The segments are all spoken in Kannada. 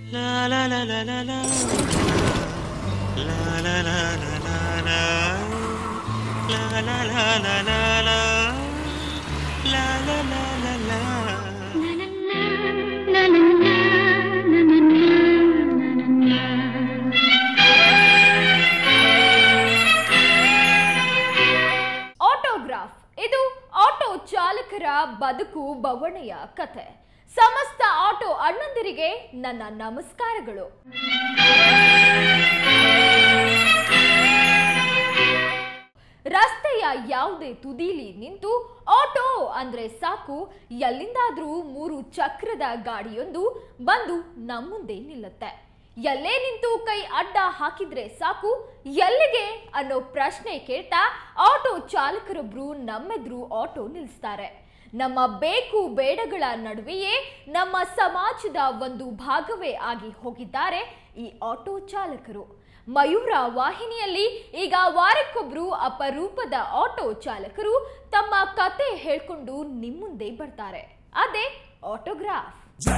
ಆಟೋಗ್ರಾಫ್ ಇದು ಆಟೋ ಚಾಲಕರ ಬದುಕು ಬವಣೆಯ ಕಥೆ ಸಮಸ್ತ ಆಟೋ ಅಣ್ಣಂದಿರಿಗೆ ನನ್ನ ನಮಸ್ಕಾರಗಳು ರಸ್ತೆಯ ಯಾವುದೇ ತುದೀಲಿ ನಿಂತು ಆಟೋ ಅಂದ್ರೆ ಸಾಕು ಎಲ್ಲಿಂದಾದ್ರೂ ಮೂರು ಚಕ್ರದ ಗಾಡಿಯೊಂದು ಬಂದು ನಮ್ಮ ಮುಂದೆ ನಿಲ್ಲುತ್ತೆ ಎಲ್ಲೇ ನಿಂತು ಕೈ ಅಡ್ಡ ಹಾಕಿದ್ರೆ ಸಾಕು ಎಲ್ಲಿಗೆ ಅನ್ನೋ ಪ್ರಶ್ನೆ ಕೇಳ್ತಾ ಆಟೋ ಚಾಲಕರೊಬ್ರು ನಮ್ಮೆದ್ರು ಆಟೋ ನಿಲ್ಲಿಸ್ತಾರೆ ನಮ್ಮ ಬೇಕು ಬೇಡಗಳ ನಡುವೆಯೇ ನಮ್ಮ ಸಮಾಜದ ಒಂದು ಭಾಗವೇ ಆಗಿ ಹೋಗಿದ್ದಾರೆ ಈ ಆಟೋ ಚಾಲಕರು ಮಯೂರ ವಾಹಿನಿಯಲ್ಲಿ ಈಗ ವಾರಕ್ಕೊಬ್ರು ಅಪರೂಪದ ಆಟೋ ಚಾಲಕರು ತಮ್ಮ ಕತೆ ಹೇಳ್ಕೊಂಡು ನಿಮ್ಮುಂದೆ ಬರ್ತಾರೆ ಅದೇ ಆಟೋಗ್ರಾಫ್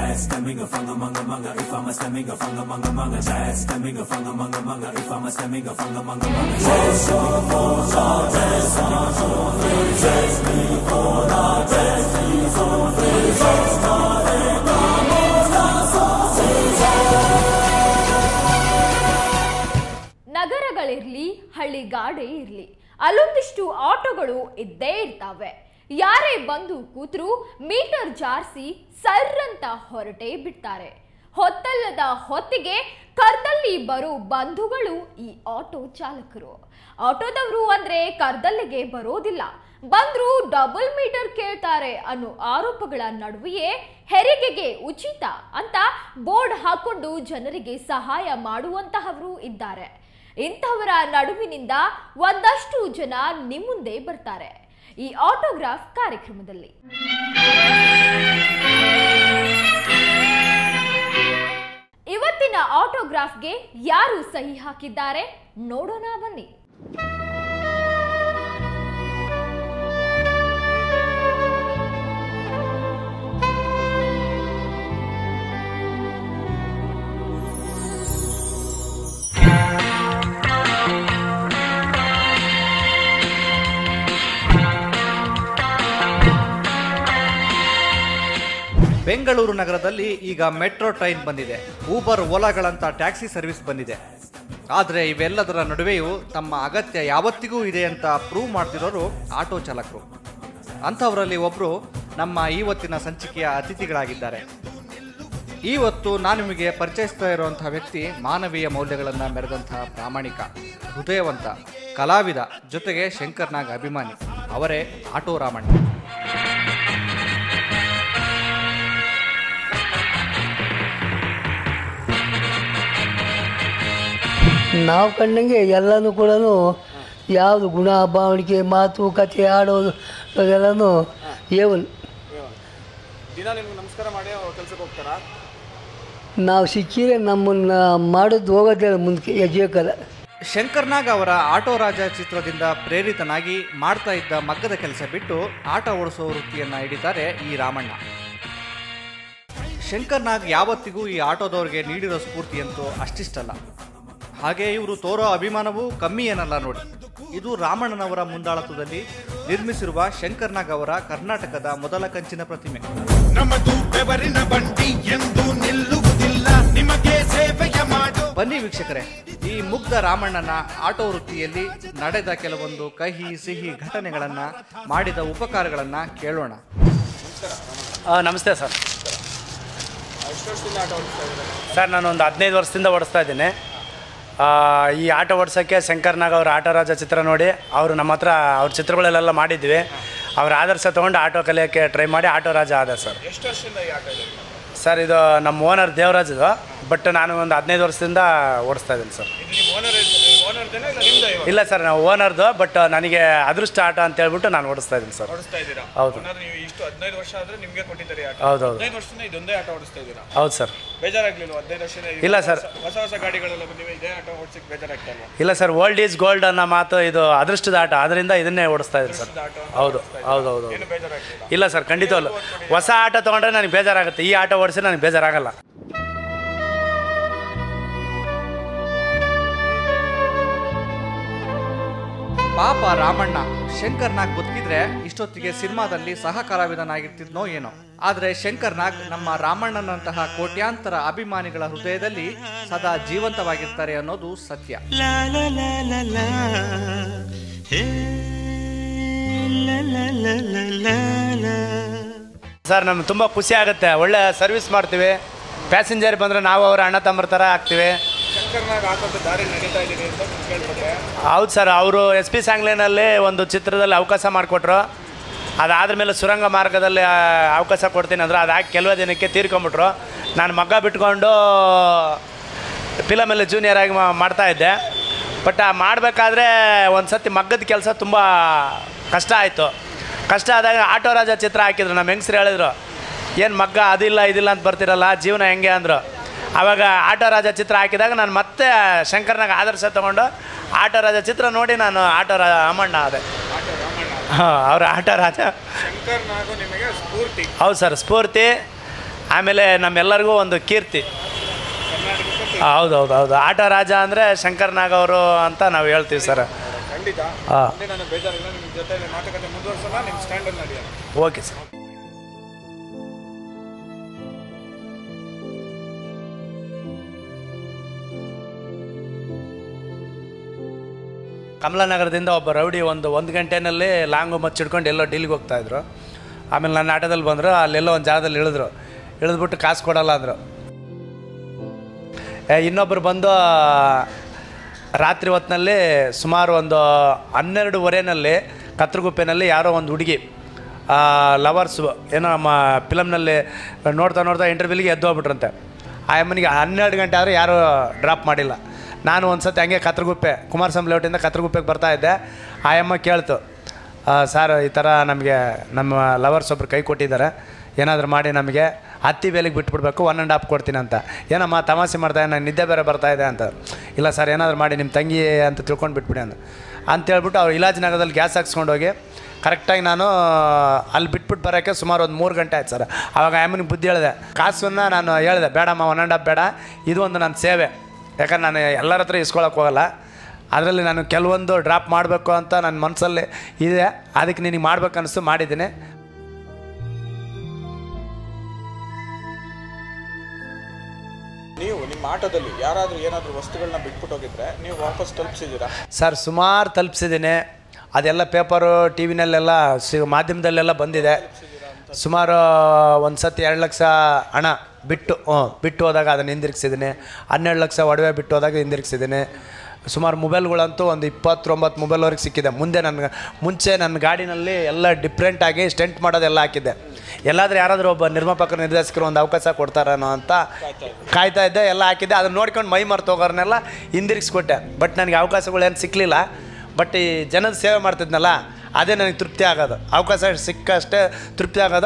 ನಗರಗಳಿರ್ಲಿ ಹಳ್ಳಿಗಾಡೇ ಇರ್ಲಿ ಅಲ್ಲೊಂದಿಷ್ಟು ಆಟೋಗಳು ಇದ್ದೇ ಇರ್ತಾವೆ ಯಾರೇ ಬಂದು ಕೂತ್ರು ಮೀಟರ್ ಜಾರಿಸಿ ಸರ್ರಂತ ಹೊರಟೇ ಬಿಡ್ತಾರೆ ಹೊತ್ತಲ್ಲದ ಹೊತ್ತಿಗೆ ಕರ್ದಲ್ಲಿ ಬರೋ ಬಂಧುಗಳು ಈ ಆಟೋ ಚಾಲಕರು ಆಟೋದವರು ಅಂದ್ರೆ ಕರ್ದಲ್ಲಿಗೆ ಬರೋದಿಲ್ಲ ಬಂದ್ರು ಡಬಲ್ ಮೀಟರ್ ಕೇಳ್ತಾರೆ ಅನ್ನೋ ಆರೋಪಗಳ ನಡುವೆಯೇ ಹೆರಿಗೆಗೆ ಉಚಿತ ಅಂತ ಬೋರ್ಡ್ ಹಾಕೊಂಡು ಜನರಿಗೆ ಸಹಾಯ ಮಾಡುವಂತಹವರು ಇದ್ದಾರೆ ಇಂಥವರ ನಡುವಿನಿಂದ ಒಂದಷ್ಟು ಜನ ನಿಮ್ಮುಂದೆ ಬರ್ತಾರೆ ಈ ಆಟೋಗ್ರಾಫ್ ಕಾರ್ಯಕ್ರಮದಲ್ಲಿ ಇವತ್ತಿನ ಆಟೋಗ್ರಾಫ್ಗೆ ಯಾರು ಸಹಿ ಹಾಕಿದ್ದಾರೆ ನೋಡೋಣ ಬನ್ನಿ ಬೆಂಗಳೂರು ನಗರದಲ್ಲಿ ಈಗ ಮೆಟ್ರೋ ಟ್ರೈನ್ ಬಂದಿದೆ ಊಬರ್ ಓಲಾಗಳಂತ ಟ್ಯಾಕ್ಸಿ ಸರ್ವಿಸ್ ಬಂದಿದೆ ಆದರೆ ಇವೆಲ್ಲದರ ನಡುವೆಯೂ ತಮ್ಮ ಅಗತ್ಯ ಯಾವತ್ತಿಗೂ ಇದೆ ಅಂತ ಪ್ರೂವ್ ಮಾಡ್ತಿರೋರು ಆಟೋ ಚಾಲಕರು ಅಂಥವರಲ್ಲಿ ಒಬ್ಬರು ನಮ್ಮ ಇವತ್ತಿನ ಸಂಚಿಕೆಯ ಅತಿಥಿಗಳಾಗಿದ್ದಾರೆ ಇವತ್ತು ನಾನು ನಿಮಗೆ ಪರಿಚಯಿಸ್ತಾ ಇರುವಂತಹ ವ್ಯಕ್ತಿ ಮಾನವೀಯ ಮೌಲ್ಯಗಳನ್ನು ಮೆರೆದಂತಹ ಪ್ರಾಮಾಣಿಕ ಹೃದಯವಂತ ಕಲಾವಿದ ಜೊತೆಗೆ ಶಂಕರ್ನಾಗ್ ಅಭಿಮಾನಿ ಅವರೇ ಆಟೋ ರಾಮಣ್ಣ ನಾವು ಕಂಡಂಗೆ ಎಲ್ಲನೂ ಕೂಡ ಯಾವುದು ಗುಣ ಭಾವಣಿಕೆ ಮಾತು ಕಥೆ ಆಡೋದು ಅದೆಲ್ಲನೂ ಏವನ್ ದಿನ ನಿಮ್ಗೆ ನಮಸ್ಕಾರ ಮಾಡಿ ಕೆಲ್ಸಕ್ಕೆ ಹೋಗ್ತಾರಾ ನಾವು ಸಿಕ್ಕಿದ್ರೆ ನಮ್ಮನ್ನು ಮಾಡೋದು ಹೋಗೋದಿಲ್ಲ ಮುಂದಕ್ಕೆ ಹೆಜ್ಜೆ ಕಾಲ ಶಂಕರ್ನಾಗ್ ಅವರ ಆಟೋ ರಾಜ ಚಿತ್ರದಿಂದ ಪ್ರೇರಿತನಾಗಿ ಮಾಡ್ತಾ ಇದ್ದ ಮಗ್ಗದ ಕೆಲಸ ಬಿಟ್ಟು ಆಟ ಓಡಿಸೋ ವೃತ್ತಿಯನ್ನ ಹಿಡಿತಾರೆ ಈ ರಾಮಣ್ಣ ಶಂಕರ್ನಾಗ್ ಯಾವತ್ತಿಗೂ ಈ ಆಟೋದವ್ರಿಗೆ ನೀಡಿರೋ ಸ್ಫೂರ್ತಿಯಂತೂ ಅಷ್ಟಿಷ್ಟಲ್ಲ ಹಾಗೆ ಇವರು ತೋರೋ ಅಭಿಮಾನವೂ ಕಮ್ಮಿ ಏನಲ್ಲ ನೋಡಿ ಇದು ರಾಮಣ್ಣನವರ ಮುಂದಾಳತ್ವದಲ್ಲಿ ನಿರ್ಮಿಸಿರುವ ಶಂಕರ್ನಾಗ್ ಅವರ ಕರ್ನಾಟಕದ ಮೊದಲ ಕಂಚಿನ ಪ್ರತಿಮೆ ನಮ್ಮದು ಬೆವರಿನ ಬಂಡಿ ಎಂದು ನಿಲ್ಲುವುದಿಲ್ಲ ನಿಮಗೆ ಸೇವೆಯ ಮಾಡು ಬನ್ನಿ ವೀಕ್ಷಕರೇ ಈ ಮುಗ್ಧ ರಾಮಣ್ಣನ ಆಟೋ ವೃತ್ತಿಯಲ್ಲಿ ನಡೆದ ಕೆಲವೊಂದು ಕಹಿ ಸಿಹಿ ಘಟನೆಗಳನ್ನ ಮಾಡಿದ ಉಪಕಾರಗಳನ್ನ ಕೇಳೋಣ ನಮಸ್ತೆ ಸರ್ ಸರ್ ನಾನು ಒಂದು ಹದಿನೈದು ವರ್ಷದಿಂದ ಓಡಿಸ್ತಾ ಇದ್ದೀನಿ ಆ, ಈ ಆಟೋ ಓಡಿಸೋಕ್ಕೆ ಶಂಕರ್ನಾಗ್ ಅವ್ರ ಆಟೋ ರಾಜ ಚಿತ್ರ ನೋಡಿ ಅವರು ನಮ್ಮ ಹತ್ರ ಅವ್ರ ಚಿತ್ರಗಳಲ್ಲೆಲ್ಲ ಮಾಡಿದ್ವಿ ಅವ್ರ ಆದರ್ಶ ತೊಗೊಂಡು ಆಟೋ ಕಲಿಯೋಕ್ಕೆ ಟ್ರೈ ಮಾಡಿ ಆಟೋ ರಾಜ ಆದ ಸರ್ ಎಷ್ಟು ವರ್ಷದಿಂದ ಈ ಆಟೋ ಇದೆ ಸರ್ ಇದು ನಮ್ಮ ಓನರ್ ದೇವರಾಜದು ಬಟ್ ನಾನು ಒಂದು ಹದಿನೈದು ವರ್ಷದಿಂದ ಓಡಿಸ್ತಾ ಇದ್ದೀನಿ ಸರ್ ಇದು ನಿಮ್ಮ ಓನರ್ ಓನರ್ದೇನಾ ಇಲ್ಲ ನಿಮ್ದು ಇವಾಗ ಇಲ್ಲ ಸರ್ ನಾವು ಓನರ್ದು ಬಟ್ ನನಗೆ ಅದೃಷ್ಟ ಆಟ ಅಂತ ಹೇಳ್ಬಿಟ್ಟು ನಾನು ಓಡಿಸ್ತಾ ಇದ್ದೀನಿ ಸರ್ ಓಡಿಸ್ತಾ ಇದ್ದೀರಾ ಹೌದು. ಓನರ್ ನೀವು ಇಷ್ಟು ಹದಿನೈದು ವರ್ಷ ಆದ್ರೆ ನಿಮ್ಗೆ ಕೊಟ್ಟಿದ್ದಾರೆ ಈ ಆಟೋ ಹೌದು, ಹೌದು. ಹದಿನೈದು ವರ್ಷದಿಂದ ಇದೊಂದೇ ಆಟೋ ಓಡಿಸ್ತಾ ಇದ್ದೀರಾ ಹೌದು ಸರ್ ಬೇಜಾರಾಗ್ಲಿಲ್ಲ ಹದಿನೈದು ವರ್ಷ ಇಲ್ಲ ಸರ್. ಹೊಸ ಹೊಸ ಗಾಡಿಗಳೆಲ್ಲ ಬಂದಿವೆ ಇದೇ ಆಟೋ ಓಡಿಸಕ್ಕೆ ಬೇಜಾರಾಗ್ತಾ ಇಲ್ವಾ ಇಲ್ಲ ಸರ್ ಓಲ್ಡ್ ಈಸ್ ಗೋಲ್ಡ್ ಅನ್ನೋ ಮಾತು ಇದು ಅದೃಷ್ಟದ ಆಟ ಅದರಿಂದ ಇದನ್ನೇ ಓಡಿಸ್ತಾ ಇದ್ದೀನಿ ಸರ್ ಆಟೋ ಅಂತ ಹೌದು ಓಡಿಸ್ತಾ ಹೌದು ಹೌದು ಏನು ಬೇಜಾರಾಗ್ಲಿಲ್ಲ ಇಲ್ಲ ಸರ್ ಖಂಡಿತವಲ್ಲ ಹೊಸ ಆಟ ತೊಗೊಂಡ್ರೆ ನನಗೆ ಬೇಜಾರಾಗುತ್ತೆ ಈ ಆಟ ಓಡಿಸಿ ನನಗೆ ಬೇಜಾರಾಗಲ್ಲ ಪಾಪ ರಾಮಣ್ಣ ಶಂಕರ್ ನಾಗ್ ಬದುಕಿದ್ರೆ ಇಷ್ಟೊತ್ತಿಗೆ ಸಿನಿಮಾದಲ್ಲಿ ಸಹ ಕಲಾವಿದನಾಗಿರ್ತಿದ್ನೋ ಏನೋ ಆದ್ರೆ ಶಂಕರ್ ನಾಗ್ ನಮ್ಮ ರಾಮಣ್ಣನಂತಹ ಕೋಟ್ಯಾಂತರ ಅಭಿಮಾನಿಗಳ ಹೃದಯದಲ್ಲಿ ಸದಾ ಜೀವಂತವಾಗಿರ್ತಾರೆ ಅನ್ನೋದು ಸತ್ಯ ಸರ್ ನಮ್ಗೆ ತುಂಬ ಖುಷಿ ಆಗುತ್ತೆ ಒಳ್ಳೆ ಸರ್ವಿಸ್ ಮಾಡ್ತೀವಿ ಪ್ಯಾಸೆಂಜರ್ ಬಂದರೆ ನಾವು ಅವ್ರ ಅಣ್ಣ ತಮ್ಮರ ಥರ ಆಗ್ತೀವಿ ಶಂಕರ್ನಾಗ್ ಹಾಕೋಂಥ ದಾರಿ ನಡೀತಾ ಇದ್ದೀರಿ ಅಂತ ಕೇಳ್ಪಟ್ಟೆ ಹೌದು ಸರ್ ಅವರು ಎಸ್ ಪಿ ಸಾಂಗ್ಲೇನಲ್ಲಿ ಒಂದು ಚಿತ್ರದಲ್ಲಿ ಅವಕಾಶ ಮಾಡಿಕೊಟ್ರು ಅದಾದ ಮೇಲೆ ಸುರಂಗ ಮಾರ್ಗದಲ್ಲಿ ಆ, ಅವಕಾಶ ಕೊಡ್ತೀನಿ ಅಂದ್ರೆ ಅದಾಗಿ ಕೆಲವೇ ದಿನಕ್ಕೆ ತೀರ್ಕೊಂಬಿಟ್ರು ನಾನು ಮಗ್ಗ ಬಿಟ್ಕೊಂಡು ಫಿಲಮಲ್ಲಿ ಜೂನಿಯರ್ ಆಗಿ ಮಾ- ಮಾಡ್ತಾ ಇದ್ದೆ ಬಟ್ ಆ ಮಾಡಬೇಕಾದ್ರೆ ಒಂದು ಸತಿ ಮಗ್ಗದ ಕೆಲಸ ತುಂಬ ಕಷ್ಟ ಆಯಿತು ಕಷ್ಟ ಆದಾಗ ಆಟೋ ರಾಜ ಚಿತ್ರ ಹಾಕಿದ್ರು ನಮ್ಮ ಹೆಂಗಸ್ರು ಹೇಳಿದ್ರು ಏನು ಮಗ್ಗ ಅದಿಲ್ಲ ಇದಿಲ್ಲ ಅಂತ ಬರ್ತಿರಲ್ಲ ಜೀವನ ಹೆಂಗೆ ಅಂದರು ಆವಾಗ ಆಟೋ ರಾಜ ಚಿತ್ರ ಹಾಕಿದಾಗ ನಾನು ಮತ್ತೆ ಶಂಕರ್ನಾಗ ಆದರ್ಶ ತೊಗೊಂಡು ಆಟೋ ರಾಜ ಚಿತ್ರ ನೋಡಿ ನಾನು ಆಟೋ ರಾ ಅಮ್ಮಣ್ಣ ಅದೇ ಹಾಂ ಅವ್ರ ಆಟೋ ರಾಜ ಶಂಕರ್ನಾಗು ನಿಮಗೆ ಸ್ಫೂರ್ತಿ ಹೌದು ಸರ್ ಸ್ಫೂರ್ತಿ ಆಮೇಲೆ ನಮ್ಮೆಲ್ಲರಿಗೂ ಒಂದು ಕೀರ್ತಿ ಹೌದು ಹೌದು ಹೌದು ಆಟೋ ರಾಜ ಅಂದರೆ ಶಂಕರ್ ನಾಗ್ ಅವರು ಅಂತ ನಾವು ಹೇಳ್ತೀವಿ ಸರ್ ಖಂಡಿತ ಹಾಂ ಮುಂದೆ ನನಗೆ ಬೇಜಾರಿಲ್ಲ ನಿಮ್ಮ ಜೊತೆ ಮಾತುಕತೆ ಮುಂದುವರ್ಸೋಣ ನಿಮ್ಮ ಸ್ಟ್ಯಾಂಡಲ್ಲಿ ನಡೆಯೋಣ ಓಕೆ ಸರ್ ಕಮಲಾನಗರದಿಂದ ಒಬ್ಬ ರೌಡಿ ಒಂದು ಒಂದು ಗಂಟೆನಲ್ಲಿ ಲಾಂಗು ಮಚ್ಚಿಡ್ಕೊಂಡು ಎಲ್ಲೋ ಡೀಲ್ಗೆ ಹೋಗ್ತಾಯಿದ್ರು ಆಮೇಲೆ ನನ್ನ ಆಟೋದಲ್ಲಿ ಬಂದರು ಅಲ್ಲೆಲ್ಲೋ ಒಂದು ಜಾಗದಲ್ಲಿ ಇಳಿದ್ರು ಇಳಿದ್ಬಿಟ್ಟು ಕಾಸು ಕೊಡಲ್ಲ ಅಂದರು ಇನ್ನೊಬ್ಬರು ಬಂದು ರಾತ್ರಿ ಹೊತ್ತಿನಲ್ಲಿ ಸುಮಾರು ಒಂದು ಹನ್ನೆರಡುವರೆನಲ್ಲಿ ಕತ್ರಗುಪ್ಪೆನಲ್ಲಿ ಯಾರೋ ಒಂದು ಹುಡುಗಿ ಲವರ್ಸು ಏನೋ ನಮ್ಮ ಫಿಲಮ್ನಲ್ಲಿ ನೋಡ್ತಾ ನೋಡ್ತಾ ಇಂಟರ್ವ್ಯೂಲಿಗೆ ಎದ್ದು ಹೋಗ್ಬಿಟ್ರಂತೆ ಆ ಅಮ್ಮನಿಗೆ ಹನ್ನೆರಡು ಗಂಟೆ ಆದರೆ ಯಾರೂ ಡ್ರಾಪ್ ಮಾಡಿಲ್ಲ ನಾನು ಒಂದು ಸತಿ ಹಂಗೆ ಕತ್ರಗುಪ್ಪೆ ಕುಮಾರಸ್ವಾಮಿ ಲೇಔಟಿಂದ ಕತ್ರಗುಪ್ಪೆಗೆ ಬರ್ತಾ ಇದ್ದೆ ಆ ಅಮ್ಮ ಕೇಳ್ತು ಸರ್ ಈ ಥರ ನಮಗೆ ನಮ್ಮ ಲವರ್ಸ್ ಒಬ್ರು ಕೈ ಕೊಟ್ಟಿದ್ದಾರೆ ಏನಾದರೂ ಮಾಡಿ ನಮಗೆ ಹತ್ತಿ ಬೇಲಿಗೆ ಬಿಟ್ಬಿಡ್ಬೇಕು ಒನ್ ಆ್ಯಂಡ್ ಹಾಫ್ ಕೊಡ್ತೀನಿ ಅಂತ ಏನಮ್ಮ ತಮಾಷೆ ಮಾಡ್ತಾ ನಂಗೆ ನಿದ್ದೆ ಬೇರೆ ಬರ್ತಾ ಇದೆ ಅಂತ ಇಲ್ಲ ಸರ್ ಏನಾದರೂ ಮಾಡಿ ನಿಮ್ಮ ತಂಗಿ ಅಂತ ತಿಳ್ಕೊಂಡು ಬಿಟ್ಬಿಡಿ ಅಂತ ಅಂತೇಳ್ಬಿಟ್ಟು ಅವ್ರು ಇಲಾಜ್ ನಗರದಲ್ಲಿ ಗ್ಯಾಸ್ ಹಾಕ್ಸ್ಕೊಂಡು ಹೋಗಿ ಕರೆಕ್ಟಾಗಿ ನಾನು ಅಲ್ಲಿ ಬಿಟ್ಬಿಟ್ಟು ಬರೋಕ್ಕೆ ಸುಮಾರು ಒಂದು ಮೂರು ಗಂಟೆ ಆಯ್ತು ಸರ್ ಆವಾಗ ಆಮೇಲೆ ಬುದ್ಧಿ ಹೇಳಿದೆ ಕಾಸನ್ನು ನಾನು ಹೇಳಿದೆ ಬೇಡಮ್ಮ ಒನ್ ಆ್ಯಂಡ್ ಹಾಫ್ ಬೇಡ ಇದು ಒಂದು ನನ್ನ ಸೇವೆ ಯಾಕಂದ್ರೆ ನಾನು ಎಲ್ಲರ ಹತ್ರ ಇಸ್ಕೊಳಕ್ಕೆ ಹೋಗಲ್ಲ ಅದರಲ್ಲಿ ನಾನು ಕೆಲವೊಂದು ಡ್ರಾಪ್ ಮಾಡಬೇಕು ಅಂತ ನನ್ನ ಮನಸ್ಸಲ್ಲಿ ಇದೆ ಅದಕ್ಕೆ ನಿನಗೆ ಮಾಡ್ಬೇಕು ಅನಿಸ್ತು ಮಾಡಿದ್ದೀನಿ ನೀವು ನಿಮ್ಮ ಆಟೋದಲ್ಲಿ ಯಾರಾದರೂ ಏನಾದರೂ ವಸ್ತುಗಳನ್ನ ಬಿಟ್ಬಿಟ್ಟು ಹೋಗಿದ್ರೆ ನೀವು ವಾಪಸ್ ತಲುಪಿಸಿದ್ದೀರಾ ಸರ್ ಸುಮಾರು ತಲುಪಿಸಿದ್ದೀನಿ ಅದೆಲ್ಲ ಪೇಪರು ಟಿ ವಿನಲ್ಲೆಲ್ಲ ಸಿ ಮಾಧ್ಯಮದಲ್ಲೆಲ್ಲ ಬಂದಿದೆ ಸುಮಾರು ಒಂದು ಸತಿ ಎರಡು ಲಕ್ಷ ಹಣ ಬಿಟ್ಟು ಹ್ಞೂ ಬಿಟ್ಟು ಹೋದಾಗ ಅದನ್ನು ಹಿಂದಿರುಗಿಸಿದ್ದೀನಿ ಹನ್ನೆರಡು ಲಕ್ಷ ಒಡವೆ ಬಿಟ್ಟು ಹೋದಾಗ ಹಿಂದಿರುಗಿಸಿದ್ದೀನಿ ಸುಮಾರು ಮೊಬೈಲ್ಗಳಂತೂ ಒಂದು ಇಪ್ಪತ್ತೊಂಬತ್ತು ಮೊಬೈಲ್ವರೆಗೆ ಸಿಕ್ಕಿದೆ ಮುಂದೆ ನನ್ನ ಮುಂಚೆ ನನ್ನ ಗಾಡಿನಲ್ಲಿ ಎಲ್ಲ ಡಿಫ್ರೆಂಟಾಗಿ ಸ್ಟೆಂಟ್ ಮಾಡೋದೆಲ್ಲ ಹಾಕಿದ್ದೆ ಎಲ್ಲಾದರೂ ಯಾರಾದರೂ ಒಬ್ಬ ನಿರ್ಮಾಪಕರು ನಿರ್ದೇಶಕರು ಒಂದು ಅವಕಾಶ ಕೊಡ್ತಾರೇನೋ ಅಂತ ಕಾಯ್ತಾ ಇದ್ದೆ ಎಲ್ಲ ಹಾಕಿದ್ದೆ ಅದನ್ನ ನೋಡ್ಕೊಂಡು ಮೈ ಮರ್ತು ಹೋಗೋರ್ನೆಲ್ಲ ಹಿಂದಿರುಗಿಸ್ಕೊಟ್ಟೆ ಬಟ್ ನನಗೆ ಅವಕಾಶಗಳೇನು ಸಿಕ್ಕಲಿಲ್ಲ ಬಟ್ ಈ ಜನದ ಸೇವೆ ಮಾಡ್ತಿದ್ನಲ್ಲ ಅದೇ ನನಗೆ ತೃಪ್ತಿ ಆಗೋದು ಅವಕಾಶ ಸಿಕ್ಕಷ್ಟೇ ತೃಪ್ತಿ ಆಗೋದು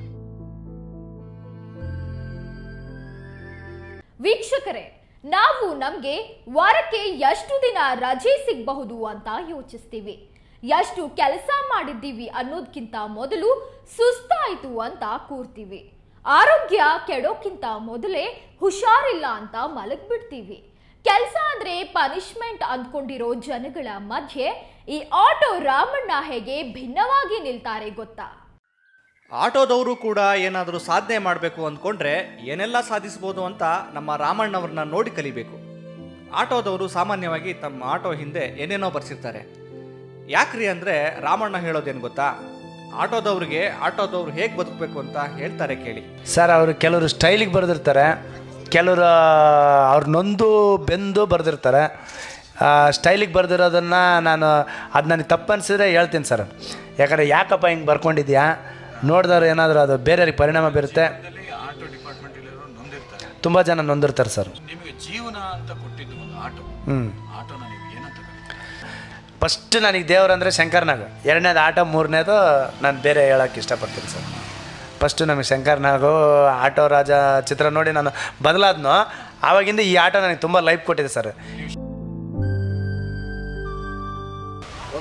ವೀಕ್ಷಕರೇ ನಾವು ನಮ್ಗೆ ವಾರಕ್ಕೆ ಎಷ್ಟು ದಿನ ರಜೆ ಸಿಗಬಹುದು ಅಂತ ಯೋಚಿಸ್ತೀವಿ ಎಷ್ಟು ಕೆಲಸ ಮಾಡಿದ್ದೀವಿ ಅನ್ನೋದ್ಕಿಂತ ಮೊದಲು ಸುಸ್ತಾಯ್ತು ಅಂತ ಕೂರ್ತೀವಿ ಆರೋಗ್ಯ ಕೆಡೋಕ್ಕಿಂತ ಮೊದಲೇ ಹುಷಾರಿಲ್ಲ ಅಂತ ಮಲಗ್ಬಿಡ್ತೀವಿ ಕೆಲಸ ಅಂದ್ರೆ ಪನಿಷ್ಮೆಂಟ್ ಅಂದ್ಕೊಂಡಿರೋ ಜನಗಳ ಮಧ್ಯೆ ಈ ಆಟೋ ರಾಮಣ್ಣ ಹೇಗೆ ಭಿನ್ನವಾಗಿ ನಿಲ್ತಾರೆ ಗೊತ್ತಾ ಆಟೋದವರು ಕೂಡ ಏನಾದರೂ ಸಾಧನೆ ಮಾಡಬೇಕು ಅಂದ್ಕೊಂಡ್ರೆ ಏನೆಲ್ಲ ಸಾಧಿಸ್ಬೋದು ಅಂತ ನಮ್ಮ ರಾಮಣ್ಣವ್ರನ್ನ ನೋಡಿ ಕಲಿಬೇಕು ಆಟೋದವರು ಸಾಮಾನ್ಯವಾಗಿ ತಮ್ಮ ಆಟೋ ಹಿಂದೆ ಏನೇನೋ ಬರ್ಸಿರ್ತಾರೆ ಯಾಕ್ರಿ ಅಂದರೆ ರಾಮಣ್ಣ ಹೇಳೋದೇನು ಗೊತ್ತಾ ಆಟೋದವ್ರಿಗೆ ಆಟೋದವ್ರು ಹೇಗೆ ಬದುಕಬೇಕು ಅಂತ ಹೇಳ್ತಾರೆ ಕೇಳಿ ಸರ್ ಅವರು ಕೆಲವರು ಸ್ಟೈಲಿಗೆ ಬರೆದಿರ್ತಾರೆ ಕೆಲವರು ಅವ್ರು ನೊಂದು ಬೆಂದು ಬರೆದಿರ್ತಾರೆ ಸ್ಟೈಲಿಗೆ ಬರೆದಿರೋದನ್ನು ನಾನು ಅದು ನನಗೆ ತಪ್ಪು ಅನಿಸಿದ್ರೆ ಹೇಳ್ತೀನಿ ಸರ್ ಯಾಕಂದರೆ ಯಾಕಪ್ಪ ಹಿಂಗೆ ಬರ್ಕೊಂಡಿದ್ಯಾ ನೋಡಿದವ್ರು ಏನಾದರೂ ಅದು ಬೇರೆಯವ್ರಿಗೆ ಪರಿಣಾಮ ಬೀರುತ್ತೆ ಆಟೋ ಡಿಪಾರ್ಟ್ಮೆಂಟ್ ನೊಂದಿರ್ತಾರೆ ತುಂಬ ಜನ ನೊಂದಿರ್ತಾರೆ ಸರ್ ನಿಮಗೆ ಜೀವನ ಅಂತ ಕೊಟ್ಟಿದ್ದು ಒಂದು ಆಟೋ ಹ್ಞೂ ಆಟೋನ ನೀವು ಏನಂತ ಕರೀತೀರಿ ಫಸ್ಟ್ ನನಗೆ ದೇವರಂದರೆ ಶಂಕರ್ನಾಗ್ ಎರಡನೇದು ಆಟೋ ಮೂರನೇದು ನಾನು ಬೇರೆ ಹೇಳೋಕ್ಕೆ ಇಷ್ಟಪಡ್ತೀನಿ ಸರ್ ಫಸ್ಟು ನಮಗೆ ಶಂಕರ್ನಾಗು ಆಟೋ ರಾಜ ಚಿತ್ರ ನೋಡಿ ನಾನು ಬದಲಾದ್ನೋ ಆವಾಗಿಂದ ಈ ಆಟೋ ನನಗೆ ತುಂಬ ಲೈಫ್ ಕೊಟ್ಟಿದೆ ಸರ್ ಒಂದು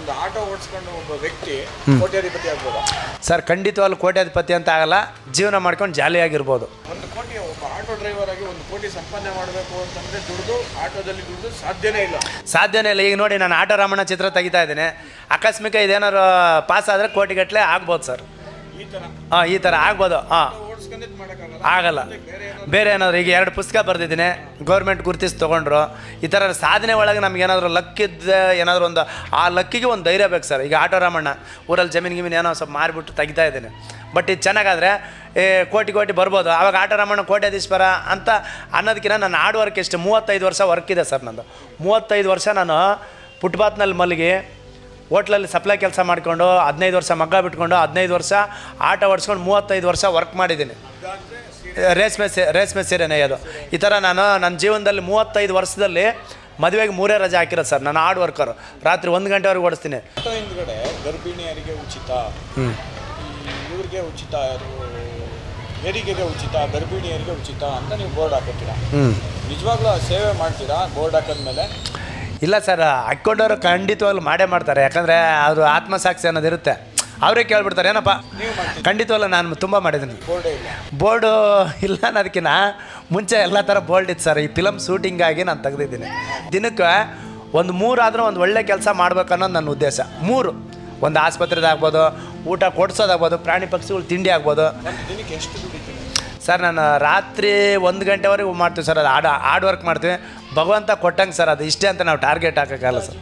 ಒಂದು ಆಟೋ ಓಡಿಸ್ಕೊಂಡು ಒಬ್ಬ ವ್ಯಕ್ತಿ ಕೋಟ್ಯಾಧಿಪತಿ ಆಗ್ಬೋದಾ ಸರ್ ಖಂಡಿತವಾಗ್ಲೂ ಕೋಟ್ಯಾಧಿಪತಿ ಅಂತ ಆಗಲ್ಲ ಜೀವನ ಮಾಡ್ಕೊಂಡು ಜಾಲಿಯಾಗಿರ್ಬೋದು ಒಂದು ಕೋಟಿ ಒಬ್ಬ ಆಟೋ ಡ್ರೈವರ್ ಆಗಿ ಒಂದು ಕೋಟಿ ಸಂಪಾದನೆ ಮಾಡಬೇಕು ಅಂತಂದ್ರೆ ದುಡ್ದು ಆಟೋದಲ್ಲಿ ದುಡ್ದು ಸಾಧ್ಯನೇ ಇಲ್ಲ ಸಾಧ್ಯನೇ ಇಲ್ಲ ಈಗ ನೋಡಿ ನಾನು ಆಟೋ ರಾಮಣ್ಣ ಚಿತ್ರ ತೆಗಿತಾ ಇದ್ದೀನಿ ಆಕಸ್ಮಿಕ ಇದೇನಾದ್ರು ಪಾಸ್ ಆದರೆ ಕೋಟಿಗಟ್ಟಲೆ ಆಗ್ಬೋದು ಸರ್ ಈ ತರ ಹಾಂ ಈ ಥರ ಆಗ್ಬೋದು ಹಾಂ ಓಡಿಸ್ಕೊಂಡ್ ಮಾಡೋಕ್ಕಾಗಲ್ಲ ಆಗಲ್ಲ ಬೇರೆ ಏನಾದ್ರು ಈಗ ಎರಡು ಪುಸ್ತಕ ಬರೆದಿದ್ದೀನಿ ಗೌರ್ಮೆಂಟ್ ಗುರುತಿಸಿ ತೊಗೊಂಡ್ರು ಈ ಥರ ಸಾಧನೆ ಒಳಗೆ ನಮ್ಗೆ ಏನಾದರೂ ಲಕ್ಕಿದ್ದ ಏನಾದರೂ ಒಂದು ಆ ಲಕ್ಕಿಗೆ ಒಂದು ಧೈರ್ಯ ಬೇಕು ಸರ್ ಈಗ ಆಟೋ ರಾಮಣ್ಣ ಊರಲ್ಲಿ ಜಮೀನು ಗಿಮೀನು ಏನೋ ಸ್ವಲ್ಪ ಮಾರಿಬಿಟ್ಟು ತೆಗಿತಾ ಇದ್ದೀನಿ ಬಟ್ ಇದು ಚೆನ್ನಾಗಾದರೆ ಏ ಕೋಟಿ ಕೋಟಿ ಬರ್ಬೋದು ಆವಾಗ ಆಟೋ ರಾಮಣ್ಣ ಕೋಟ್ಯಾಧೀಶ್ವರ ಅಂತ ಅನ್ನೋದಕ್ಕಿಂತ ನನ್ನ ಹಾರ್ಡ್ ವರ್ಕ್ ಎಷ್ಟು ಮೂವತ್ತೈದು ವರ್ಷ ವರ್ಕ್ ಇದೆ ಸರ್ ನಂದು ಮೂವತ್ತೈದು ವರ್ಷ ನಾನು ಫುಟ್ಪಾತ್ನಲ್ಲಿ ಮಲಗಿ ಹೋಟ್ಲಲ್ಲಿ ಸಪ್ಲೈ ಕೆಲಸ ಮಾಡಿಕೊಂಡು ಹದಿನೈದು ವರ್ಷ ಮಗ್ಗ ಬಿಟ್ಕೊಂಡು ಹದಿನೈದು ವರ್ಷ ಆಟ ಓಡಿಸ್ಕೊಂಡು ಮೂವತ್ತೈದು ವರ್ಷ ವರ್ಕ್ ಮಾಡಿದ್ದೀನಿ ರೇಷ್ಮೆ ಸೇ ರೇಷ್ಮೆ ಸೀರೆ ನೇಯೋದು ಈ ಥರ ನಾನು ನನ್ನ ಜೀವನದಲ್ಲಿ ಮೂವತ್ತೈದು ವರ್ಷದಲ್ಲಿ ಮದುವೆಗೆ ಮೂರೇ ರಜೆ ಹಾಕಿರೋದು ಸರ್ ನಾನು ಹಾರ್ಡ್ ವರ್ಕರು ರಾತ್ರಿ ಒಂದು ಗಂಟೆವರೆಗೆ ಓಡಿಸ್ತೀನಿ ಆಟೋ ಹಿಂದ್ಗಡೆ ಗರ್ಭಿಣಿಯರಿಗೆ ಉಚಿತ ಈ ಇವ್ರಿಗೆ ಉಚಿತ ಯಾರು ಹೆರಿಗೆಗೆ ಉಚಿತ ಗರ್ಭಿಣಿಯರಿಗೆ ಉಚಿತ ಅಂತ ನೀವು ಬೋರ್ಡ್ ಹಾಕೋತೀರಾ ಹ್ಞೂ ನಿಜವಾಗ್ಲೂ ಆ ಸೇವೆ ಮಾಡ್ತೀರಾ ಬೋರ್ಡ್ ಹಾಕಿದ್ಮೇಲೆ ಇಲ್ಲ ಸರ್ ಹಾಕ್ಕೊಂಡವ್ರು ಖಂಡಿತವಾಗ್ಲೂ ಮಾಡೇ ಮಾಡ್ತಾರೆ ಯಾಕಂದರೆ ಅದು ಆತ್ಮಸಾಕ್ಷಿ ಅನ್ನೋದು ಇರುತ್ತೆ ಅವರೇ ಕೇಳ್ಬಿಡ್ತಾರೆ ಏನಪ್ಪ ಖಂಡಿತವಾಗ್ಲೂ ನಾನು ತುಂಬ ಮಾಡಿದ್ದೀನಿ ಬೋರ್ಡೇ ಇಲ್ಲ ಬೋರ್ಡು ಇಲ್ಲ ಅನ್ನೋದಕ್ಕಿಂತ ಮುಂಚೆ ಎಲ್ಲ ಥರ ಬೋರ್ಡ್ ಇತ್ತು ಸರ್ ಈ ಫಿಲಮ್ ಶೂಟಿಂಗಾಗಿ ನಾನು ತೆಗೆದಿದ್ದೀನಿ ದಿನಕ್ಕೆ ಒಂದು ಮೂರಾದರೂ ಒಂದು ಒಳ್ಳೆ ಕೆಲಸ ಮಾಡ್ಬೇಕು ಅನ್ನೋದು ನನ್ನ ಉದ್ದೇಶ ಮೂರು ಒಂದು ಆಸ್ಪತ್ರೆದಾಗ್ಬೋದು ಊಟ ಕೊಡ್ಸೋದಾಗ್ಬೋದು ಪ್ರಾಣಿ ಪಕ್ಷಿಗಳು ತಿಂಡಿ ಆಗ್ಬೋದು ಒಂದು ದಿನಕ್ಕೆ ಎಷ್ಟು ದುಡಿತೀರಿ ಸರ್ ನಾನು ರಾತ್ರಿ ಒಂದು ಗಂಟೆವರೆಗೂ ಮಾಡ್ತೀವಿ ಸರ್ ಅದು ಹಾಡ್ ಹಾರ್ಡ್ ವರ್ಕ್ ಮಾಡ್ತೀವಿ ಭಗವಂತ ಕೊಟ್ಟಂಗೆ ಸರ್ ಅದು ಇಷ್ಟೇ ಅಂತ ನಾವು ಟಾರ್ಗೆಟ್ ಹಾಕೋಕ್ಕಲ್ಲ ಸರ್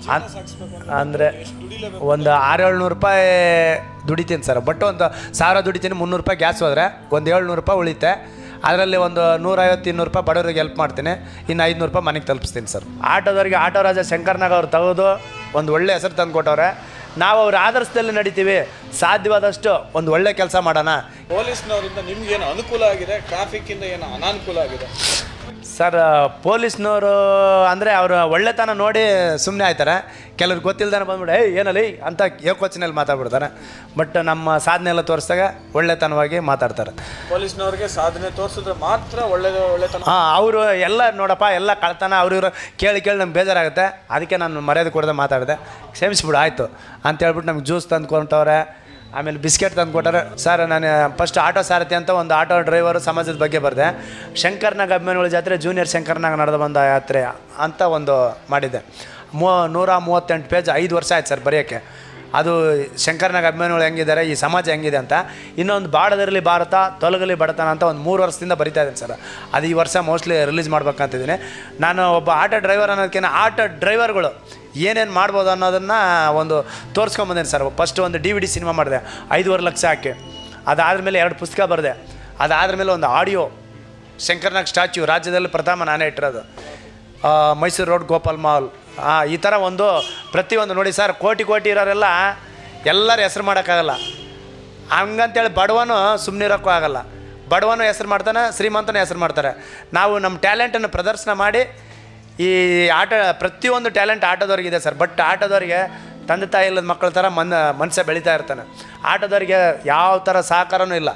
ಅಂದರೆ ಒಂದು ಆರು ಏಳ್ನೂರು ರೂಪಾಯಿ ದುಡಿತೀನಿ ಸರ್ ಬಟ್ ಒಂದು ಸಾವಿರ ದುಡಿತೀನಿ ಮುನ್ನೂರು ರೂಪಾಯಿ ಗ್ಯಾಸ್ ಹೋದರೆ ಒಂದು ಏಳ್ನೂರು ರೂಪಾಯಿ ಉಳಿತೆ ಅದರಲ್ಲಿ ಒಂದು ನೂರೈವತ್ತು ಇನ್ನೂರು ರೂಪಾಯಿ ಬಡವರಿಗೆ ಹೆಲ್ಪ್ ಮಾಡ್ತೀನಿ ಇನ್ನು ಐದುನೂರು ರೂಪಾಯಿ ಮನೆಗೆ ತಲುಪಿಸ್ತೀನಿ ಸರ್ ಆಟೋದವರಿಗೆ ಆಟೋ ರಾಜ ಶಂಕರ್ನಾಗ್ ಅವ್ರು ತೆಗೆದು ಒಂದು ಒಳ್ಳೆ ಹೆಸರು ತಂದು ಕೊಟ್ಟವ್ರೆ ನಾವು ಅವ್ರ ಆದರ್ಶದಲ್ಲಿ ನಡಿತೀವಿ ಸಾಧ್ಯವಾದಷ್ಟು ಒಂದು ಒಳ್ಳೆ ಕೆಲಸ ಮಾಡೋಣ ಪೊಲೀಸ್ನವರಿಂದ ನಿಮ್ಗೇನು ಅನುಕೂಲ ಆಗಿದೆ ಟ್ರಾಫಿಕ್ಕಿಂದ ಏನು ಅನಾನುಕೂಲ ಆಗಿದೆ ಸರ್ ಪೊಲೀಸ್ನವರು ಅಂದರೆ ಅವರು ಒಳ್ಳೆತನ ನೋಡಿ ಸುಮ್ಮನೆ ಆಯ್ತಾರೆ ಕೆಲವ್ರು ಗೊತ್ತಿಲ್ದಾನೆ ಬಂದ್ಬಿಟ್ಟು ಏಯ್ ಏನಲ್ಲಿ ಅಂತ ಏಕೋಚನೆಯಲ್ಲಿ ಮಾತಾಡ್ಬಿಡ್ತಾರೆ ಬಟ್ ನಮ್ಮ ಸಾಧನೆ ಎಲ್ಲ ತೋರಿಸಿದಾಗ ಒಳ್ಳೆತನವಾಗಿ ಮಾತಾಡ್ತಾರೆ ಪೊಲೀಸ್ನವ್ರಿಗೆ ಸಾಧನೆ ತೋರಿಸಿದ್ರೆ ಮಾತ್ರ ಒಳ್ಳೇದು ಒಳ್ಳೆತನ ಹಾಂ ಅವರು ಎಲ್ಲ ನೋಡಪ್ಪ ಎಲ್ಲ ಕಳ್ತನ ಅವ್ರು ಇವರು ಕೇಳಿ ಕೇಳಿ ನಮ್ಗೆ ಬೇಜಾರಾಗುತ್ತೆ ಅದಕ್ಕೆ ನಾನು ಮರ್ಯಾದೆ ಕೊಡದೆ ಮಾತಾಡಿದೆ ಕ್ಷಮಿಸ್ಬಿಡು ಆಯಿತು ಅಂತ ಹೇಳ್ಬಿಟ್ಟು ನಮ್ಗೆ ಜ್ಯೂಸ್ ತಂದು ಕೊಟ್ಟವ್ರೆ ಆಮೇಲೆ ಬಿಸ್ಕೆಟ್ ತಂದು ಕೊಟ್ಟಾರೆ ಸರ್ ನಾನು ಫಸ್ಟ್ ಆಟೋ ಸಾರಥಿ ಅಂತ ಒಂದು ಆಟೋ ಡ್ರೈವರು ಸಮಾಜದ ಬಗ್ಗೆ ಬರೆದೆ ಶಂಕರ್ನಾಗ್ ಅಭಿಮಾನಿಗಳ ಜಾತ್ರೆ ಜೂನಿಯರ್ ಶಂಕರ್ನಾಗ್ ನಡೆದು ಬಂದ ಯಾತ್ರೆ ಅಂತ ಒಂದು ಮಾಡಿದ್ದೆ ಮೂ ನೂರ ಮೂವತ್ತೆಂಟು ಪೇಜ್ ಐದು ವರ್ಷ ಆಯ್ತು ಸರ್ ಬರೆಯೋಕ್ಕೆ ಅದು ಶಂಕರ್ನಾಗ್ ಅಭಿಮಾನಿಗಳು ಹೆಂಗಿದ್ದಾರೆ ಈ ಸಮಾಜ ಹೆಂಗಿದೆ ಅಂತ ಇನ್ನೊಂದು ಬಾಡದಿರಲಿ ಭಾರತ ತೊಲಗಲಿ ಬಡತನ ಅಂತ ಒಂದು ಮೂರು ವರ್ಷದಿಂದ ಬರಿತಾ ಇದ್ದೀನಿ ಸರ್ ಅದು ಈ ವರ್ಷ ಮೋಸ್ಟ್ಲಿ ರಿಲೀಸ್ ಮಾಡ್ಬೇಕಂತಿದ್ದೀನಿ ನಾನು ಒಬ್ಬ ಆಟೋ ಡ್ರೈವರ್ ಅನ್ನೋದಕ್ಕಿಂತ ಆಟೋ ಡ್ರೈವರ್ಗಳು ಏನೇನು ಮಾಡ್ಬೋದು ಅನ್ನೋದನ್ನು ಒಂದು ತೋರಿಸ್ಕೊಂಬಂದಿನಿ ಸರ್ ಫಸ್ಟ್ ಒಂದು ಡಿ ವಿ ಡಿ ಸಿನಿಮಾ ಮಾಡಿದೆ ಐದೂವರೆ ಲಕ್ಷ ಹಾಕಿ ಅದಾದಮೇಲೆ ಎರಡು ಪುಸ್ತಕ ಬರೆದೆ ಅದಾದಮೇಲೆ ಒಂದು ಆಡಿಯೋ ಶಂಕರ್ನಾಗ್ ಸ್ಟ್ಯಾಚ್ಯೂ ರಾಜ್ಯದಲ್ಲಿ ಪ್ರಥಮ ನಾನೇ ಇಟ್ಟಿರೋದು ಆ, ಮೈಸೂರು ರೋಡ್ ಗೋಪಾಲ್ ಮಾಲ್ ಆ, ಈ ಥರ ಒಂದು ಪ್ರತಿಯೊಂದು ನೋಡಿ ಸರ್ ಕೋಟಿ ಕೋಟಿ ಇರೋರೆಲ್ಲ ಎಲ್ಲರ ಹೆಸ್ರು ಮಾಡೋಕ್ಕಾಗಲ್ಲ ಹಂಗಂತೇಳಿ ಬಡವನು ಸುಮ್ಮನೆ ಇರೋಕ್ಕೂ ಆಗಲ್ಲ ಬಡವನು ಹೆಸ್ರು ಮಾಡ್ತಾನೆ ಶ್ರೀಮಂತನ ಹೆಸ್ರು ಮಾಡ್ತಾರೆ ನಾವು ನಮ್ಮ ಟ್ಯಾಲೆಂಟನ್ನು ಪ್ರದರ್ಶನ ಮಾಡಿ ಈ ಆಟ ಪ್ರತಿಯೊಂದು ಟ್ಯಾಲೆಂಟ್ ಆಟೋದವ್ರಿಗಿದೆ ಸರ್ ಬಟ್ ಆಟೋದವ್ರಿಗೆ ತಂದೆ ತಾಯಿ ಇಲ್ಲದ ಮಕ್ಕಳ ಥರ ಮನ್ ಮನುಷ್ಯ ಬೆಳೀತಾ ಇರ್ತಾನೆ ಆಟೋದವ್ರಿಗೆ ಯಾವ ಥರ ಸಹಕಾರನೂ ಇಲ್ಲ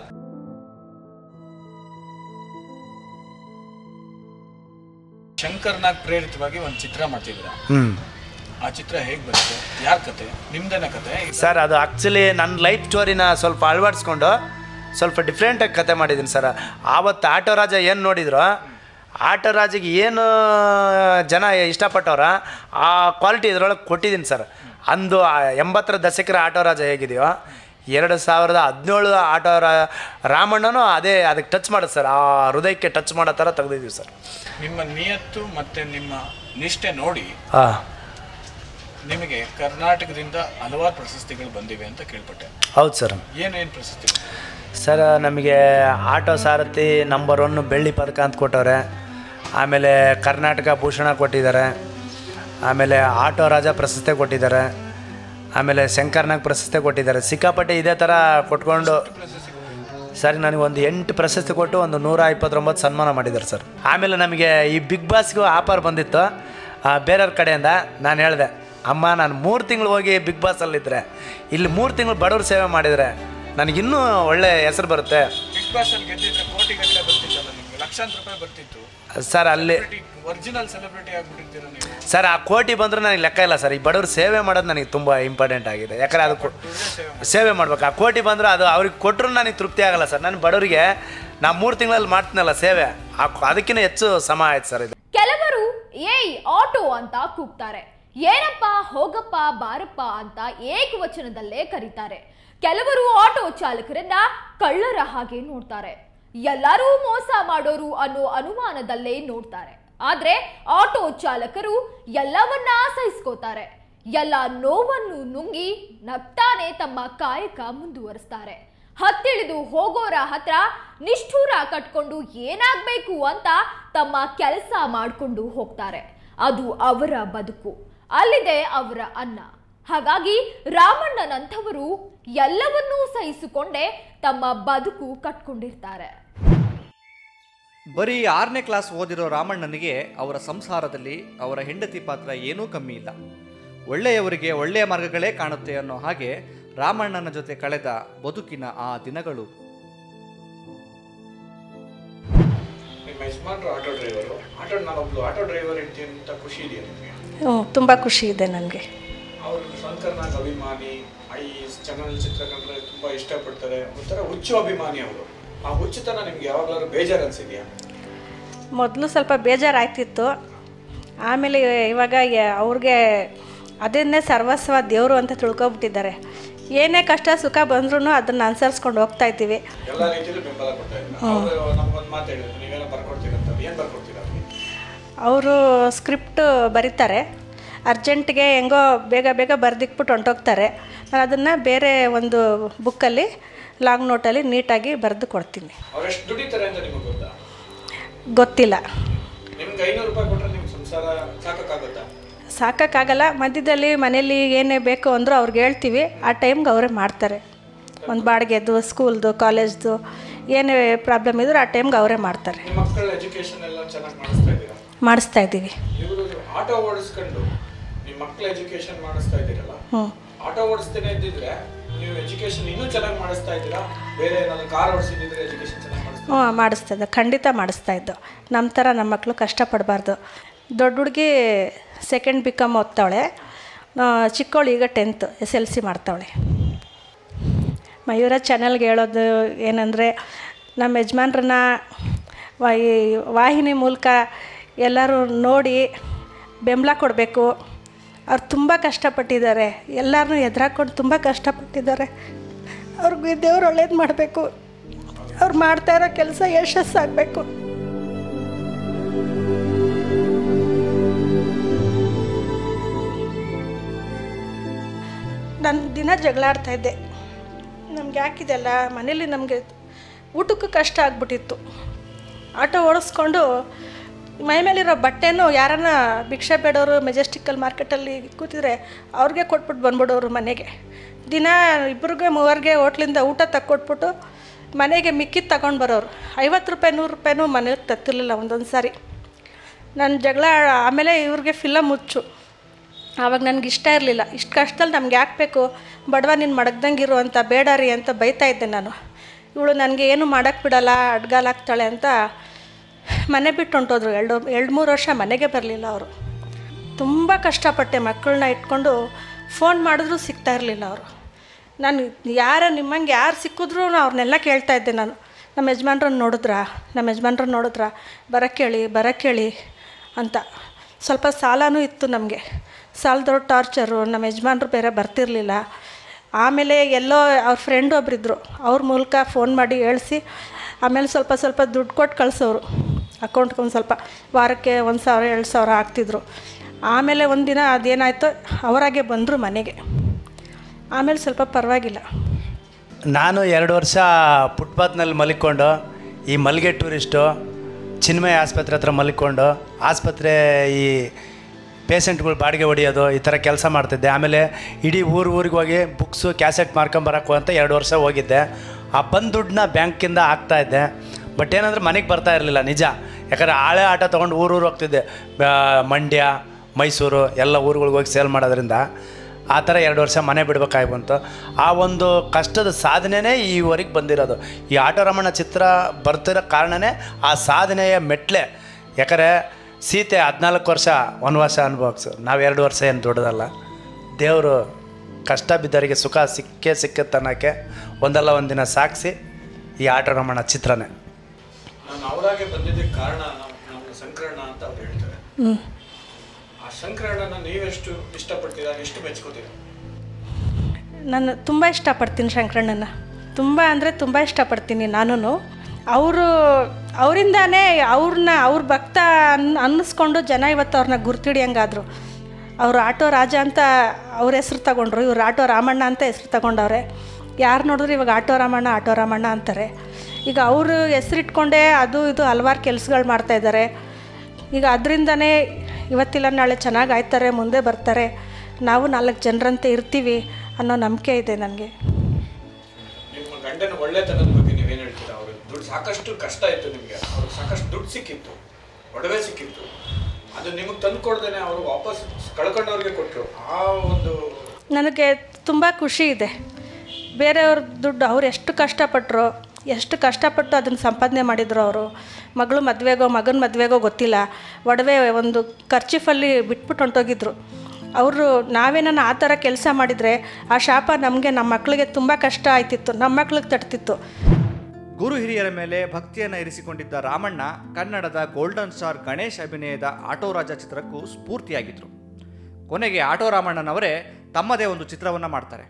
ಶಂಕರ್ನಾಗ್ ಪ್ರೇರಿತವಾಗಿ ಒಂದು ಚಿತ್ರ ಮಾಡ್ತಿದ್ರ ಹ್ಞೂ ಆ ಚಿತ್ರ ಹೇಗೆ ಬರುತ್ತೆ ಯಾರ ಕತೆ ನಿಮ್ದೇನ ಕತೆ ಸರ್ ಅದು ಆ್ಯಕ್ಚುಲಿ ನನ್ನ ಲೈಫ್ ಸ್ಟೋರಿನ ಸ್ವಲ್ಪ ಅಳವಡಿಸ್ಕೊಂಡು ಸ್ವಲ್ಪ ಡಿಫ್ರೆಂಟಾಗಿ ಕತೆ ಮಾಡಿದ್ದೀನಿ ಸರ್ ಆವತ್ತು ಆಟೋ ರಾಜ ಏನು ನೋಡಿದ್ರು ಆಟೋ ರಾಜಿಗೆ ಏನು ಜನ ಇಷ್ಟಪಟ್ಟವ್ರ ಆ ಕ್ವಾಲಿಟಿ ಇದರೊಳಗೆ ಕೊಟ್ಟಿದ್ದೀನಿ ಸರ್ ಅಂದು ಆ ಎಂಬತ್ತರ ದಶಕರ ಆಟೋ ರಾಜ ಹೇಗಿದೆಯೋ ಎರಡು ಸಾವಿರದ ಹದಿನೇಳು ಆಟೋ ರಾ ರಾಮಣ್ಣನೂ ಅದೇ ಅದಕ್ಕೆ ಟಚ್ ಮಾಡೋದು ಸರ್ ಆ ಹೃದಯಕ್ಕೆ ಟಚ್ ಮಾಡೋ ಥರ ತೆಗೆದಿದ್ದೀವಿ ಸರ್ ನಿಮ್ಮ ನಿಯತ್ತು ಮತ್ತೆ ನಿಮ್ಮ ನಿಷ್ಠೆ ನೋಡಿ ಹಾಂ ನಿಮಗೆ ಕರ್ನಾಟಕದಿಂದ ಹಲವಾರು ಪ್ರಶಸ್ತಿಗಳು ಬಂದಿವೆ ಅಂತ ಕೇಳ್ಪಟ್ಟೆ ಹೌದು ಸರ್ ಏನೇನು ಪ್ರಶಸ್ತಿ ಸರ್ ನಮಗೆ ಆಟೋ ಸಾರಥಿ ನಂಬರ್ ಒನ್ ಬೆಳ್ಳಿ ಪದಕ ಅಂತ ಕೊಟ್ಟವ್ರೆ ಆಮೇಲೆ ಕರ್ನಾಟಕ ಭೂಷಣ ಕೊಟ್ಟಿದ್ದಾರೆ ಆಮೇಲೆ ಆಟೋ ರಾಜ ಪ್ರಶಸ್ತಿ ಕೊಟ್ಟಿದ್ದಾರೆ ಆಮೇಲೆ ಶಂಕರ್ನಾಗ್ ಪ್ರಶಸ್ತಿ ಕೊಟ್ಟಿದ್ದಾರೆ ಸಿಕ್ಕಾಪಟ್ಟೆ ಇದೇ ಥರ ಕೊಟ್ಕೊಂಡು ಸರ್ ನನಗೆ ಒಂದು ಎಂಟು ಪ್ರಶಸ್ತಿ ಕೊಟ್ಟು ಒಂದು ನೂರ ಇಪ್ಪತ್ತೊಂಬತ್ತು ಸನ್ಮಾನ ಮಾಡಿದ್ದಾರೆ ಸರ್ ಆಮೇಲೆ ನಮಗೆ ಈ ಬಿಗ್ ಬಾಸ್ಗೂ ಆಫರ್ ಬಂದಿತ್ತು ಆ, ಬೇರೆಯವ್ರ ಕಡೆಯಿಂದ ನಾನು ಹೇಳಿದೆ ಅಮ್ಮ ನಾನು ಮೂರು ತಿಂಗಳು ಹೋಗಿ ಬಿಗ್ ಬಾಸಲ್ಲಿದ್ದರೆ ಇಲ್ಲಿ ಮೂರು ತಿಂಗಳು ಬಡವ್ರ ಸೇವೆ ಮಾಡಿದರೆ ನನಗಿನ್ನೂ ಒಳ್ಳೆ ಹೆಸರು ಬರುತ್ತೆ ಬಿಗ್ ಬಾಸ್ ಅಲ್ಲಿ ಗೆದ್ದಿದ್ರೆ ಕೋಟಿ ಗಟ್ಟಲೆ ಬರ್ತಿದ್ದಲ್ಲ ನಿಮ್ಗೆ ಲಕ್ಷ ಲಕ್ಷಾಂತರ ರೂಪಾಯಿ ಬರ್ತಿತ್ತು ಸರ್ ಅಲ್ಲಿ ಒರಿಜಿನಲ್ ಸೆಲೆಬ್ರಿಟಿ ಆಗ್ಬಿಟ್ಟಿರ್ತೀರ ನೀವು ಸರ್ ಆ ಕೋಟಿ ಬಂದರೂ ನನಗೆ ಲೆಕ್ಕ ಇಲ್ಲ ಸರ್ ಈ ಬಡವ್ರು ಸೇವೆ ಮಾಡೋದು ನನಗೆ ತುಂಬ ಇಂಪಾರ್ಟೆಂಟ್ ಆಗಿದೆ ಯಾಕಂದರೆ ಅದು ಕೊ- ಸೇವೆ ಮಾಡ್ಬೇಕು ಆ ಕೋಟಿ ಬಂದರೂ ಅದು ಅವ್ರಿಗೆ ಕೊಟ್ಟರು ನನಗೆ ತೃಪ್ತಿ ಆಗಲ್ಲ ಸರ್ ನಾನು ಬಡವರಿಗೆ ನಾ ಮೂರು ತಿಂಗಳಲ್ಲಿ ಮಾಡ್ತೀನಲ್ಲ ಸೇವೆ ಆ ಅದಕ್ಕಿಂತ ಹೆಚ್ಚು ಸಮ ಆಯ್ತು ಸರ್ ಇದು ಕೆಲವರು ಏಯ್ ಆಟೋ ಅಂತ ಕೂಗ್ತಾರೆ ಏನಪ್ಪ ಹೋಗಪ್ಪ ಬಾರಪ್ಪ ಅಂತ ಏಕವಚನದಲ್ಲೇ ಕರೀತಾರೆ ಕೆಲವರು ಆಟೋ ಚಾಲಕರನ್ನ ಕಳ್ಳರ ಹಾಗೆ ನೋಡ್ತಾರೆ ಎಲ್ಲರೂ ಮೋಸ ಮಾಡೋರು ಅನ್ನೋ ಅನುಮಾನದಲ್ಲೇ ನೋಡ್ತಾರೆ ಆದ್ರೆ ಆಟೋ ಚಾಲಕರು ಎಲ್ಲವನ್ನ ಸಹಿಸ್ಕೋತಾರೆ ಎಲ್ಲ ನೋವನ್ನು ನುಂಗಿ ನಗ್ತಾನೆ ತಮ್ಮ ಕಾಯಕ ಮುಂದುವರಿಸ್ತಾರೆ ಹತ್ತಿಳಿದು ಹೋಗೋರ ಹತ್ರ ನಿಷ್ಠೂರ ಕಟ್ಕೊಂಡು ಏನಾಗ್ಬೇಕು ಅಂತ ತಮ್ಮ ಕೆಲಸ ಮಾಡ್ಕೊಂಡು ಹೋಗ್ತಾರೆ ಅದು ಅವರ ಬದುಕು ಅಲ್ಲಿದೆ ಅವರ ಅನ್ನ ಹಾಗಾಗಿ ರಾಮಣ್ಣನಂಥವರು ಎಲ್ಲವನ್ನೂ ಸಹಿಸಿಕೊಂಡೇ ತಮ್ಮ ಬದುಕು ಕಟ್ಕೊಂಡಿರ್ತಾರೆ ಬರೀ ಆರನೇ ಕ್ಲಾಸ್ ಓದಿರೋ ರಾಮಣ್ಣನಿಗೆ ಅವರ ಸಂಸಾರದಲ್ಲಿ ಅವರ ಹೆಂಡತಿ ಪಾತ್ರ ಏನೂ ಕಮ್ಮಿ ಇಲ್ಲ ಒಳ್ಳೆಯವರಿಗೆ ಒಳ್ಳೆಯ ಮಾರ್ಗಗಳೇ ಕಾಣುತ್ತೆ ಅನ್ನೋ ಹಾಗೆ ರಾಮಣ್ಣನ ಜೊತೆ ಕಳೆದ ಬದುಕಿನ ಆ ದಿನಗಳು ನಿಮ್ಮ ಯಜಮಾನ್ರು ಆಟೋ ಡ್ರೈವರು ಆಟೋ ನಾನೊಬ್ಳು ಆಟೋ ಡ್ರೈವರ್ ಇರ್ತೀನಿ ಅಂತ ಖುಷಿ ಇದೆಯಾ ನಿಮಗೆ ಹ್ಞೂ ತುಂಬ ಖುಷಿ ಇದೆ ನನಗೆ ಅವರು ಶಂಕರ್ನಾಗ್ ಅಭಿಮಾನಿ ಈ ಚಲನಚಿತ್ರ ಕಂಡ್ರೆ ತುಂಬ ಇಷ್ಟಪಡ್ತಾರೆ ಒಂಥರ ಹುಚ್ಚು ಅಭಿಮಾನಿ ಅವರು ಆ ಹುಚ್ಚುತನ ನಿಮ್ಗೆ ಯಾವಾಗಲಾದ್ರೂ ಬೇಜಾರು ಅನ್ಸಿದ್ಯಾ ಮೊದಲು ಸ್ವಲ್ಪ ಬೇಜಾರಾಯ್ತಿತ್ತು ಆಮೇಲೆ ಇವಾಗ ಯ- ಅವ್ರಿಗೆ ಅದನ್ನೇ ಸರ್ವಸ್ವ ದೇವರು ಅಂತ ತಿಳ್ಕೊಬಿಟ್ಟಿದ್ದಾರೆ ಏನೇ ಕಷ್ಟ ಸುಖ ಬಂದ್ರೂ ಅದನ್ನು ಅನುಸರಿಸ್ಕೊಂಡು ಹೋಗ್ತಾ ಇದ್ದೀವಿ ಎಲ್ಲ ರೀತಿಯಲ್ಲೂ ಬೆಂಬಲ ಕೊಡ್ತಾ ಇದ್ದಾರೆ ಅವರು ನಮ್ಗೊಂದು ಮಾತು ಹೇಳಿದ್ರು ನೀವೇನೋ ಬರ್ಕೊಡ್ತೀರಂತ ಏನು ಬರ್ಕೊಡ್ತೀರಾ ಅವ್ರಿಗೆ ಅವರು ಸ್ಕ್ರಿಪ್ಟ್ ಬರೀತಾರೆ ಅರ್ಜೆಂಟ್ಗೆ ಹೆಂಗೋ ಬೇಗ ಬೇಗ ಬರೆದಿಕ್ಬಿಟ್ಟು ಹೊಂಟೋಗ್ತಾರೆ ನಾನು ಅದನ್ನು ಬೇರೆ ಒಂದು ಬುಕ್ಕಲ್ಲಿ ಲಾಂಗ್ ನೋಟಲ್ಲಿ ನೀಟಾಗಿ ಬರೆದು ಕೊಡ್ತೀನಿ ಅವ್ರು ಎಷ್ಟು ದುಡಿತಾರೆ ಅಂತ ನಿಮಗೆ ಗೊತ್ತಾ ಗೊತ್ತಿಲ್ಲ ನಿಮ್ಗೆ ಐನೂರು ರೂಪಾಯಿ ಕೊಟ್ಟರೆ ನಿಮ್ಮ ಸಂಸಾರ ಸಾಕಾಗುತ್ತಾ ಸಾಕೋಕ್ಕಾಗಲ್ಲ ಮಧ್ಯದಲ್ಲಿ ಮನೇಲಿ ಏನೇ ಬೇಕು ಅಂದರೂ ಅವ್ರಿಗೆ ಹೇಳ್ತೀವಿ ಆ ಟೈಮ್ಗೆ ಅವರೇ ಮಾಡ್ತಾರೆ ಒಂದು ಬಾಡಿಗೆದು ಸ್ಕೂಲ್ದು ಕಾಲೇಜ್ದು ಏನೇ ಪ್ರಾಬ್ಲಮ್ ಇದ್ರೂ ಆ ಟೈಮ್ಗೆ ಅವರೇ ಮಾಡ್ತಾರೆ ನಿಮ್ಮ ಮಕ್ಕಳ ಎಜುಕೇಶನ್ ಎಲ್ಲ ಚೆನ್ನಾಗಿ ಮಾಡಿಸ್ತಾ ಇದ್ದೀರಾ ಮಾಡಿಸ್ತಾ ಇದ್ದೀವಿ ಇವರು ಆಟೋ ಓಡಿಸ್ಕೊಂಡು ನಿಮ್ಮ ಮಕ್ಕಳ ಎಜುಕೇಶನ್ ಮಾಡಿಸ್ತಾ ಇದ್ದೀರಲ್ಲ ಹ್ಞೂ ಆಟೋ ಓಡಿಸ್ತೇನೆ ಇದ್ದಿದ್ರೆ ನೀವು ಎಜುಕೇಶನ್ ಇನ್ನೂ ಚೆನ್ನಾಗಿ ಮಾಡಿಸ್ತಾ ಇದ್ದೀರಾ ಬೇರೆ ಏನಾದ್ರು ಕಾರ್ ಓಡಿಸಿದ್ರೆ ಎಜುಕೇಶನ್ ಚೆನ್ನಾಗಿ ಮಾಡಿಸ್ತಾ ಹ್ಞೂ ಮಾಡಿಸ್ತಾ ಇದ್ದೆ ಖಂಡಿತ ಮಾಡಿಸ್ತಾ ಇದ್ದು ನಮ್ಮ ಥರ ನಮ್ಮ ಮಕ್ಕಳು ಕಷ್ಟಪಡಬಾರ್ದು ದೊಡ್ಡ ಹುಡುಗಿ ಸೆಕೆಂಡ್ ಬಿ ಕಾಮ್ ಓದ್ತಾವಳೆ ಆ, ಚಿಕ್ಕವಳು ಈಗ ಟೆಂತ್ ಎಸ್ ಎಲ್ ಸಿ ಮಾಡ್ತಾವಳೆ ಮಯೂರ ಚಾನಲ್ಗೆ ಹೇಳೋದು ಏನಂದರೆ ನಮ್ಮ ಯಜಮಾನ್ರನ್ನ ವಾ- ಈ ವಾಹಿನಿ ಮೂಲಕ ಎಲ್ಲರೂ ನೋಡಿ ಬೆಂಬಲ ಕೊಡಬೇಕು ಅವ್ರು ತುಂಬ ಕಷ್ಟಪಟ್ಟಿದ್ದಾರೆ ಎಲ್ಲರನ್ನೂ ಎದುರಾಕೊಂಡು ತುಂಬ ಕಷ್ಟಪಟ್ಟಿದ್ದಾರೆ ಅವ್ರಿಗೆ ದೇವ್ರು ಒಳ್ಳೇದು ಮಾಡಬೇಕು ಅವ್ರು ಮಾಡ್ತಾ ಇರೋ ಕೆಲಸ ಯಶಸ್ಸಾಗಬೇಕು ನಾನು ದಿನ ಜಗಳ ಆಡ್ತಾ ಇದ್ದೆ ನಮ್ಗೆ ಯಾಕಿದೆಲ್ಲ ಮನೇಲಿ ನಮಗೆ ಊಟಕ್ಕೂ ಕಷ್ಟ ಆಗ್ಬಿಟ್ಟಿತ್ತು ಆಟೋ ಓಡಿಸ್ಕೊಂಡು ಮೈ ಮೇಲಿರೋ ಬಟ್ಟೆನೂ ಯಾರನ್ನ ಭಿಕ್ಷೆ ಬೇಡೋರು ಮೆಜೆಸ್ಟಿಕಲ್ ಮಾರ್ಕೆಟಲ್ಲಿ ಕೂತಿದ್ರೆ ಅವ್ರಿಗೆ ಕೊಟ್ಬಿಟ್ಟು ಬಂದ್ಬಿಡೋರು ಮನೆಗೆ ದಿನ ಇಬ್ಬರಿಗೆ ಮೂವರಿಗೆ ಹೋಟ್ಲಿಂದ ಊಟ ತಕ್ಕೊಟ್ಬಿಟ್ಟು ಮನೆಗೆ ಮಿಕ್ಕಿದ್ದು ತಗೊಂಡು ಬರೋರು ಐವತ್ತು ರೂಪಾಯಿ ನೂರು ರೂಪಾಯಿನೂ ಮನೇಲಿ ತತ್ತಿರಲಿಲ್ಲ ಒಂದೊಂದು ಸಾರಿ ನನ್ನ ಜಗಳ ಆಮೇಲೆ ಇವ್ರಿಗೆ ಫಿಲಮ್ ಹುಚ್ಚು ಆವಾಗ ನನಗೆ ಇಷ್ಟ ಇರಲಿಲ್ಲ ಇಷ್ಟು ಕಷ್ಟದಲ್ಲಿ ನಮ್ಗೆ ಯಾಕೆ ಬೇಕು ಬಡವ ನೀನು ಮಡಗ್ದಂಗೆ ಇರು ಅಂತ ಬೇಡ ರೀ ಅಂತ ಬೈತಾ ಇದ್ದೆ ನಾನು ಇವಳು ನನಗೆ ಏನು ಮಾಡೋಕ್ಕೆ ಬಿಡಲ್ಲ ಅಡ್ಗಾಲಾಗ್ತಾಳೆ ಅಂತ ಮನೆ ಬಿಟ್ಟು ಹೊಂಟೋದ್ರು ಎರಡು ಎರಡು ಮೂರು ವರ್ಷ ಮನೆಗೆ ಬರಲಿಲ್ಲ ಅವರು ತುಂಬ ಕಷ್ಟಪಟ್ಟೆ ಮಕ್ಕಳನ್ನ ಇಟ್ಕೊಂಡು ಫೋನ್ ಮಾಡಿದ್ರೂ ಸಿಗ್ತಾ ಇರಲಿಲ್ಲ ಅವರು ನಾನು ಯಾರ ನಿಮ್ಮಂಗೆ ಯಾರು ಸಿಕ್ಕಿದ್ರು ಅವ್ರನ್ನೆಲ್ಲ ಕೇಳ್ತಾ ಇದ್ದೆ ನಾನು ನಮ್ಮ ಯಜಮಾನ್ರನ್ನ ನೋಡಿದ್ರಾ ನಮ್ಮ ಯಜಮಾನ್ರನ್ನ ನೋಡಿದ್ರಾ ಬರೋಕ್ಕೇಳಿ ಬರೋಕ್ಕೇಳಿ ಅಂತ ಸ್ವಲ್ಪ ಸಾಲನೂ ಇತ್ತು ನಮಗೆ ಸಾಲದವ್ರ ಟಾರ್ಚರು ನಮ್ಮ ಯಜಮಾನ್ರು ಬೇರೆ ಬರ್ತಿರ್ಲಿಲ್ಲ ಆಮೇಲೆ ಎಲ್ಲೋ ಅವ್ರ ಫ್ರೆಂಡ್ ಒಬ್ಬರಿದ್ದರು ಅವ್ರ ಮೂಲಕ ಫೋನ್ ಮಾಡಿ ಹೇಳಿಸಿ ಆಮೇಲೆ ಸ್ವಲ್ಪ ಸ್ವಲ್ಪ ದುಡ್ಡು ಕೊಟ್ಟು ಕಳಿಸೋರು ಅಕೌಂಟ್ಗೆ ಒಂದು ಸ್ವಲ್ಪ ವಾರಕ್ಕೆ ಒಂದು ಸಾವಿರ ಎರಡು ಸಾವಿರ ಹಾಕ್ತಿದ್ರು ಆಮೇಲೆ ಒಂದಿನ ಅದೇನಾಯ್ತು ಅವರಾಗೆ ಬಂದರು ಮನೆಗೆ ಆಮೇಲೆ ಸ್ವಲ್ಪ ಪರವಾಗಿಲ್ಲ ನಾನು ಎರಡು ವರ್ಷ ಫುಟ್ಪಾತ್ನಲ್ಲಿ ಮಲಿಕೊಂಡು ಈ ಮಲ್ಲಿಗೆ ಟೂರಿಸ್ಟು ಚಿನ್ಮಯ ಆಸ್ಪತ್ರೆ ಹತ್ರ ಮಲಿಕೊಂಡು ಆಸ್ಪತ್ರೆ ಈ ಪೇಷಂಟ್ಗಳು ಬಾಡಿಗೆ ಹೊಡಿಯೋದು ಈ ಥರ ಕೆಲಸ ಮಾಡ್ತಿದ್ದೆ ಆಮೇಲೆ ಇಡೀ ಊರು ಊರಿಗೆ ಹೋಗಿ ಬುಕ್ಸು ಕ್ಯಾಸೆಟ್ ಮಾರ್ಕೊಂಬರಕು ಅಂತ ಎರಡು ವರ್ಷ ಹೋಗಿದ್ದೆ ಆ ಬಂದ ದುಡ್ಡನ್ನ ಬ್ಯಾಂಕಿಂದ ಹಾಕ್ತಾಯಿದ್ದೆ ಬಟ್ ಏನಂದ್ರೆ ಮನೆಗೆ ಬರ್ತಾ ಇರಲಿಲ್ಲ ನಿಜ ಯಾಕಂದರೆ ಹಳೆ ಆಟ ತೊಗೊಂಡು ಊರೂರು ಹೋಗ್ತಿದ್ದೆ ಬ- ಮಂಡ್ಯ ಮೈಸೂರು ಎಲ್ಲ ಊರುಗಳಿಗೆ ಹೋಗಿ ಸೇಲ್ ಮಾಡೋದ್ರಿಂದ ಆ ಥರ ಎರಡು ವರ್ಷ ಮನೆ ಬಿಡ್ಬೇಕಾಗಿ ಬಂತು ಆ ಒಂದು ಕಷ್ಟದ ಸಾಧನೆನೇ ಈವರೆಗೆ ಬಂದಿರೋದು ಈ ಆಟೋ ರಮಣ ಚಿತ್ರ ಬರ್ತಿರೋ ಕಾರಣನೇ ಆ ಸಾಧನೆಯ ಮೆಟ್ಲೆ ಯಾಕಂದರೆ ಸೀತೆ ಹದಿನಾಲ್ಕು ವರ್ಷ ವನವಾಸ ಅನುಭವಿಸು ನಾವು ಎರಡು ವರ್ಷ ಏನು ದೊಡ್ಡದಲ್ಲ ದೇವರು ಕಷ್ಟ ಬಿದ್ದವರಿಗೆ ಸುಖ ಸಿಕ್ಕೇ ಸಿಕ್ಕತ್ತನ್ನೋಕ್ಕೆ ಒಂದಲ್ಲ ಒಂದಿನ ಸಾಗಿಸಿ ಈ ಆಟೋ ರಮಣ ಚಿತ್ರನೇ ನಾನು ಅವರಾಗೆ ಬಂದಿದ್ದಕ್ಕೆ ಕಾರಣ ನಮ್ಮ ನಮ್ಮ ಸಂಕರಣ ಅಂತ ಅವ್ರು ಹೇಳ್ತಾರೆ ಆ ಸಂಕರಣನ ನೀವೆಷ್ಟು ಇಷ್ಟಪಡ್ತೀರಾ ಎಷ್ಟು ಮೆಚ್ಕೋತೀರಾ ನಾನು ತುಂಬ ಇಷ್ಟಪಡ್ತೀನಿ ಶಂಕರಣ್ಣನ ತುಂಬ ಅಂದರೆ ತುಂಬ ಇಷ್ಟಪಡ್ತೀನಿ ನಾನು ಅವರು ಅವರಿಂದಾನೇ ಅವ್ರನ್ನ ಅವ್ರ ಭಕ್ತ ಅನ್ ಅನ್ನಿಸ್ಕೊಂಡು ಜನ ಇವತ್ತು ಅವ್ರನ್ನ ಗುರ್ತಿಡಿಯಂಗಾದ್ರು ಅವರು ಆಟೋ ರಾಜ ಅಂತ ಅವ್ರ ಹೆಸ್ರು ತಗೊಂಡ್ರು ಇವ್ರು ಆಟೋ ರಾಮಣ್ಣ ಅಂತ ಹೆಸ್ರು ತಗೊಂಡವ್ರೆ ಯಾರು ನೋಡಿದ್ರು ಇವಾಗ ಆಟೋ ರಾಮಣ್ಣ ಆಟೋ ರಾಮಣ್ಣ ಅಂತಾರೆ ಈಗ ಅವರು ಹೆಸರಿಟ್ಕೊಂಡೇ ಅದು ಇದು ಹಲ್ವಾರು ಕೆಲಸಗಳು ಮಾಡ್ತಾಯಿದ್ದಾರೆ ಈಗ ಅದರಿಂದನೇ ಇವತ್ತಿಲ್ಲ ನಾಳೆ ಚೆನ್ನಾಗಿ ಆಯ್ತಾರೆ ಮುಂದೆ ಬರ್ತಾರೆ ನಾವು ನಾಲ್ಕು ಜನರಂತೆ ಇರ್ತೀವಿ ಅನ್ನೋ ನಂಬಿಕೆ ಇದೆ ನನಗೆ ನಿಮ್ಮ ಗಂಡನ ಒಳ್ಳೆತನದ ಬಗ್ಗೆ ನೀವೇನು ಹೇಳ್ತೀರಾ ಅವ್ರಿಗೆ ದುಡ್ಡು ಸಾಕಷ್ಟು ಕಷ್ಟ ಇತ್ತು ನಿಮಗೆ ಅವ್ರಿಗೆ ಸಾಕಷ್ಟು ದುಡ್ಡು ಸಿಕ್ಕಿತ್ತು ಒಡವೆ ಸಿಕ್ಕಿತ್ತು ಅದು ನಿಮಗೆ ತಂದು ಕೊಡ್ದೇನೆ ಅವರು ವಾಪಸ್ ಕಳ್ಕೊಂಡವ್ರಿಗೆ ಕೊಟ್ಟರು ಆ ಒಂದು ನನಗೆ ತುಂಬ ಖುಷಿ ಇದೆ ಬೇರೆಯವ್ರ ದುಡ್ಡು ಅವ್ರು ಎಷ್ಟು ಕಷ್ಟಪಟ್ಟರು ಎಷ್ಟು ಕಷ್ಟಪಟ್ಟು ಅದನ್ನು ಸಂಪಾದನೆ ಮಾಡಿದ್ರು ಅವರು ಮಗಳು ಮದುವೆಗೋ ಮಗನ ಮದುವೆಗೋ ಗೊತ್ತಿಲ್ಲ ಒಡವೆ ಒಂದು ಖರ್ಚಿಫಲ್ಲಿ ಬಿಟ್ಬಿಟ್ಟು ಹೊಂಟೋಗಿದ್ರು ಅವರು ನಾವೇನ ಆ ಥರ ಕೆಲಸ ಮಾಡಿದರೆ ಆ ಶಾಪ ನಮಗೆ ನಮ್ಮ ಮಕ್ಕಳಿಗೆ ತುಂಬ ಕಷ್ಟ ಆಯ್ತಿತ್ತು ನಮ್ಮ ಮಕ್ಳಿಗೆ ತಟ್ತಿತ್ತು ಗುರು ಹಿರಿಯರ ಮೇಲೆ ಭಕ್ತಿಯನ್ನು ಇರಿಸಿಕೊಂಡಿದ್ದ ರಾಮಣ್ಣ ಕನ್ನಡದ ಗೋಲ್ಡನ್ ಸ್ಟಾರ್ ಗಣೇಶ್ ಅಭಿನಯದ ಆಟೋ ರಾಜ ಚಿತ್ರಕ್ಕೂ ಸ್ಫೂರ್ತಿಯಾಗಿದ್ರು ಕೊನೆಗೆ ಆಟೋ ರಾಮಣ್ಣನವರೇ ತಮ್ಮದೇ ಒಂದು ಚಿತ್ರವನ್ನ ಮಾಡ್ತಾರೆ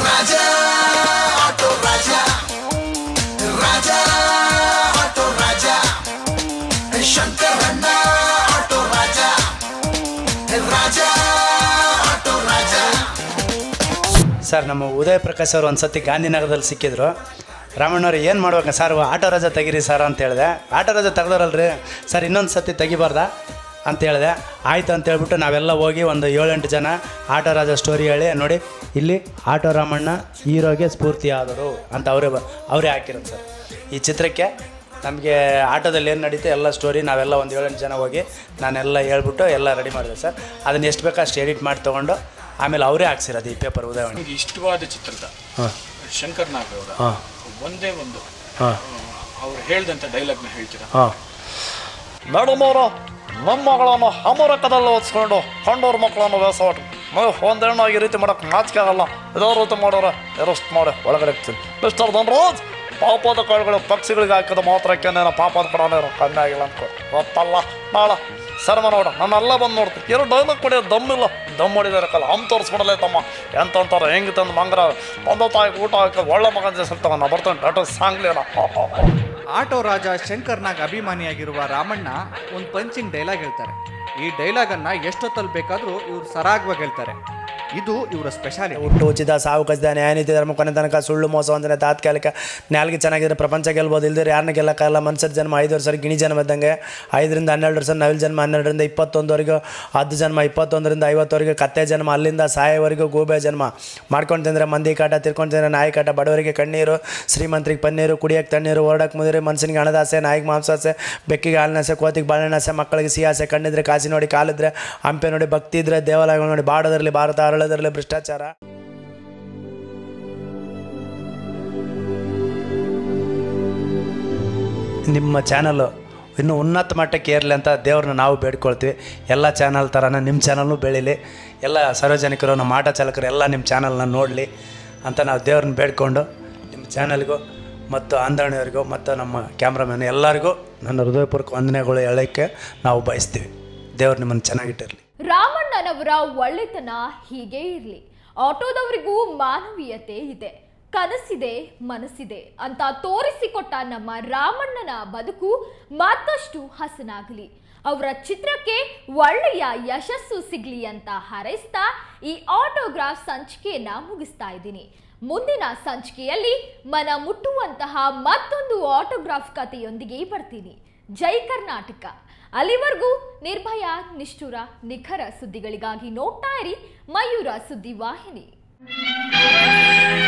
ಸರ್ ನಮ್ಮ ಉದಯ ಪ್ರಕಾಶ್ ಅವರು ಒಂದು ಸತಿ ಗಾಂಧಿನಗರದಲ್ಲಿ ಸಿಕ್ಕಿದ್ರು ರಾಮಣ್ಣವ್ರು ಏನು ಮಾಡ್ಬೇಕು ಸರ್ ಆಟೋ ರಾಜ ತೆಗೀರಿ ಸರ್ ಅಂತ ಹೇಳಿದೆ ಆಟೋ ರಾಜ ತೆಗ್ದಾರಲ್ರಿ ಸರ್ ಇನ್ನೊಂದು ಸತಿ ತೆಗಿಬಾರ್ದಾ ಅಂತ ಹೇಳಿದೆ ಆಯ್ತು ಅಂತ ಹೇಳ್ಬಿಟ್ಟು ನಾವೆಲ್ಲ ಹೋಗಿ ಒಂದು ಏಳೆಂಟು ಜನ ಆಟೋ ರಾಜ ಸ್ಟೋರಿ ಹೇಳಿ ನೋಡಿ ಇಲ್ಲಿ ಆಟೋ ರಾಮಣ್ಣ ಹೀರೋಗೆ ಸ್ಫೂರ್ತಿ ಆದರು ಅಂತ ಅವರೇ ಬ ಅವರೇ ಹಾಕಿರೋದು ಸರ್ ಈ ಚಿತ್ರಕ್ಕೆ ನಮಗೆ ಆಟೋದಲ್ಲಿ ಏನು ನಡೀತೆ ಎಲ್ಲ ಸ್ಟೋರಿ ನಾವೆಲ್ಲ ಒಂದು ಏಳೆಂಟು ಜನ ಹೋಗಿ ನಾನೆಲ್ಲ ಹೇಳ್ಬಿಟ್ಟು ಎಲ್ಲ ರೆಡಿ ಮಾಡಿದೆ ಸರ್ ಅದನ್ನು ಎಷ್ಟು ಬೇಕೋ ಅಷ್ಟು ಎಡಿಟ್ ಮಾಡಿ ತೊಗೊಂಡು ಆಮೇಲೆ ಅವರೇ ಹಾಕ್ಸಿರೋದು ಈ ಪೇಪರ್ ಉದಾಹರಣೆ ನಿಮಗೆ ಇಷ್ಟವಾದ ಚಿತ್ರದ ಹಾಂ ಶಂಕರ್ ನಾಗ್ ಅವರ ಹಾಂ ಒಂದೇ ಒಂದು ಹಾಂ ಅವ್ರು ಹೇಳ್ದಂಥ ಡೈಲಾಗ್ನ ಹೇಳ್ತೀರಾ ಹಾಂ ನಡುಮೂರು ನಮ್ಮ ಮಗಳನ್ನು ಅಮರಕದಲ್ಲಿ ಓದಿಸ್ಕೊಂಡು ಕಂಡೋರ್ ಮಕ್ಕಳನ್ನು ಬೇಸವಾಟ ನಾವು ಒಂದೇಣ್ಣು ಈ ರೀತಿ ಮಾಡಕ್ಕೆ ನಾಚಿಕೆ ಆಗಲ್ಲ ಇದೇ ರೀತಿ ಮಾಡೋರೆ ಅರೆಸ್ಟ್ ಮಾಡಿ ಒಳಗಡೆ ಇರ್ತೀನಿ ಮಿಸ್ಟರ್ ಧನರಾಜ್ ಪಾಪದ ಕಾಳುಗಳು ಪಕ್ಷಿಗಳಿಗೆ ಹಾಕಿದ ಮಾತ್ರಕ್ಕೆ ನಾನು ಪಾಪದ ಕೊಡೋನೇ ಕಮ್ಮಿ ಆಗಿಲ್ಲ ಅನ್ಕೊ ಗೊತ್ತಲ್ಲ ನಾಳೆ ಸರ್ಮ ನೋಡ ನಾನೆಲ್ಲ ಬಂದು ನೋಡ್ತೀನಿ ಎರಡು ಡೈಲಾಗ್ ಕೊಡಿ ದಮ್ಮಿಲ್ಲ ದಮ್ ಹೊಡಿದಾರಕ್ಕಲ್ಲ ಹಮ್ ತೋರಿಸ್ಬಿಡಲೇ ತಮ್ಮ ಎಂತ ಅಂತಾರೆ ಹೆಂಗೆ ತಂದು ಮಂಗ್ರ ಒಂದೋ ತಾಯಿ ಊಟ ಹಾಕಿ ಒಳ್ಳೆ ಮಗನ ಸಿಗ್ತಾವ ನಾ ಬರ್ತಾನೆ ಡಾಟಾ ಸಾಂಗ್ಲೇನ ಆಟೋ ರಾಜ ಶಂಕರ್ನಾಗ್ ಅಭಿಮಾನಿಯಾಗಿರುವ ರಾಮಣ್ಣ ಒಂದು ಪಂಚಿಂಗ್ ಡೈಲಾಗ್ ಹೇಳ್ತಾರೆ ಈ ಡೈಲಾಗನ್ನು ಎಷ್ಟೊತ್ತಲ್ಲಿ ಬೇಕಾದರೂ ಇವ್ರು ಸರಾಗವಾಗಿ ಹೇಳ್ತಾರೆ ಇದು ಇವರ ಸ್ಪೆಷಾಲಿಟಿ ಹುಟ್ಟು ಉಚಿತ ಸಾವು ಕಸಿದ ನ್ಯಾಯ ನೀತಿ ಧರ್ಮ ಕೊನೆ ತನಕ ಸುಳ್ಳು ಮೋಸ ವಂದನೆ ತಾತ್ಕಾಲಿಕ ನಾಲ್ಗೆ ಚೆನ್ನಾಗಿದ್ರೆ ಪ್ರಪಂಚ ಗೆಲ್ಬೋದು ಇಲ್ದಿರ ಯಾರನ್ನ ಗೆಲ್ಲಕ್ಕಾಗಲ್ಲ ಮನುಷ್ಯರ ಜನ್ಮ ಐದು ವರ್ಷ ಗಿಣಿ ಜನ್ಮ ಇದ್ದಂಗೆ ಐದರಿಂದ ಹನ್ನೆರಡು ವರ್ಷ ನವಿಲ್ ಜನ್ಮ ಹನ್ನೆರಡರಿಂದ ಇಪ್ಪತ್ತೊಂದವರೆಗೂ ಹದ್ದು ಜನ್ಮ ಇಪ್ಪತ್ತೊಂದರಿಂದ ಐವತ್ತವರೆಗೂ ಕತ್ತೆ ಜನ್ಮ ಅಲ್ಲಿಂದ ಸಾಯೋವರೆಗೂ ಗೂಬೆ ಜನ್ಮ ಮಾಡ್ಕೊಂಡು ತಿಂದರೆ ಮಂದಿ ಕಾಟ ತಿರ್ಕೊಂಡು ತಿಂದರೆ ನಾಯಿ ಕಾಟ ಬಡವರಿಗೆ ಕಣ್ಣೀರು ಶ್ರೀಮಂತರಿಗೆ ಪನ್ನೀರು ಕುಡಿಯೋಕ್ಕೆ ತಣ್ಣೀರು ಓಡಕ್ಕೆ ಮುದಿರಿ ಮನುಷ್ಯನಿಗೆ ಹಣದಾಸೆ ನಾಯಿಗೆ ಮಾಂಸಾಸೆ ಬೆಕ್ಕಿಗೆ ಹಾಲಿನಾಸೆ ಕೋತಿಗೆ ಬಾಳೆಹಣ್ಣಾಸೆ ಮಕ್ಕಳಿಗೆ ಸಿಯಾಸೆ ಕಣ್ಣಿದ್ರೆ ಕಾಸಿ ನೋಡಿ ಕಾಲಿದ್ರೆ ಹಂಪೆ ನೋಡಿ ಭಕ್ತಿ ಇದ್ರೆ ದೇವಾಲಯಗಳು ನೋಡಿ ಬಾಡೋದ್ರಲ್ಲಿ ಭಾರತ ಅರಳೋದ್ರಲ್ಲಿ ಭ್ರಷ್ಟಾಚಾರ ನಿಮ್ಮ ಚಾನಲ್ಲು ಇನ್ನೂ ಉನ್ನತ ಮಟ್ಟಕ್ಕೆ ಏರಲಿ ಅಂತ ದೇವ್ರನ್ನ ನಾವು ಬೇಡ್ಕೊಳ್ತೀವಿ ಎಲ್ಲ ಚಾನಲ್ ಥರನೇ ನಿಮ್ಮ ಚಾನಲ್ನು ಬೆಳೀಲಿ ಎಲ್ಲ ಸಾರ್ವಜನಿಕರು ನಮ್ಮ ಆಟೋ ಚಾಲಕರು ಎಲ್ಲ ನಿಮ್ಮ ಚಾನಲ್ನ ನೋಡಲಿ ಅಂತ ನಾವು ದೇವ್ರನ್ನ ಬೇಡ್ಕೊಂಡು ನಿಮ್ಮ ಚಾನಲ್ಗೂ ಮತ್ತು ಆಂದಣಿಯವರಿಗೂ ಮತ್ತು ನಮ್ಮ ಕ್ಯಾಮ್ರಾಮನ್ ಎಲ್ಲರಿಗೂ ನನ್ನ ಹೃದಯಪೂರ್ವಕ ವಂದನೆಗಳು ಹೇಳೋಕ್ಕೆ ನಾವು ಬಯಸ್ತೀವಿ ದೇವ್ರು ನಿಮ್ಮನ್ನು ಚೆನ್ನಾಗಿಟ್ಟಿರಲಿ ರಾಮಣ್ಣನವರ ಒಳ್ಳೆತನ ಹೀಗೆ ಇರಲಿ ಆಟೋದವರಿಗೂ ಮಾನವೀಯತೆ ಇದೆ ಕನಸಿದೆ ಮನಸ್ಸಿದೆ ಅಂತ ತೋರಿಸಿಕೊಟ್ಟ ನಮ್ಮ ರಾಮಣ್ಣನ ಬದುಕು ಮತ್ತಷ್ಟು ಹಸನಾಗಲಿ ಅವರ ಚಿತ್ರಕ್ಕೆ ಒಳ್ಳೆಯ ಯಶಸ್ಸು ಸಿಗ್ಲಿ ಅಂತ ಹಾರೈಸ್ತಾ ಈ ಆಟೋಗ್ರಾಫ್ ಸಂಚಿಕೆಯನ್ನ ಮುಗಿಸ್ತಾ ಇದ್ದೀನಿ ಮುಂದಿನ ಸಂಚಿಕೆಯಲ್ಲಿ ಮನ ಮುಟ್ಟುವಂತಹ ಮತ್ತೊಂದು ಆಟೋಗ್ರಾಫ್ ಕಥೆಯೊಂದಿಗೆ ಬರ್ತೀನಿ ಜೈ ಕರ್ನಾಟಕ ಅಲ್ಲಿವರೆಗೂ ನಿರ್ಭಯ ನಿಷ್ಠುರ ನಿಖರ ಸುದ್ದಿಗಳಿಗಾಗಿ ನೋಡ್ತಾ ಇರಿ ಮಯೂರ ಸುದ್ದಿ ವಾಹಿನಿ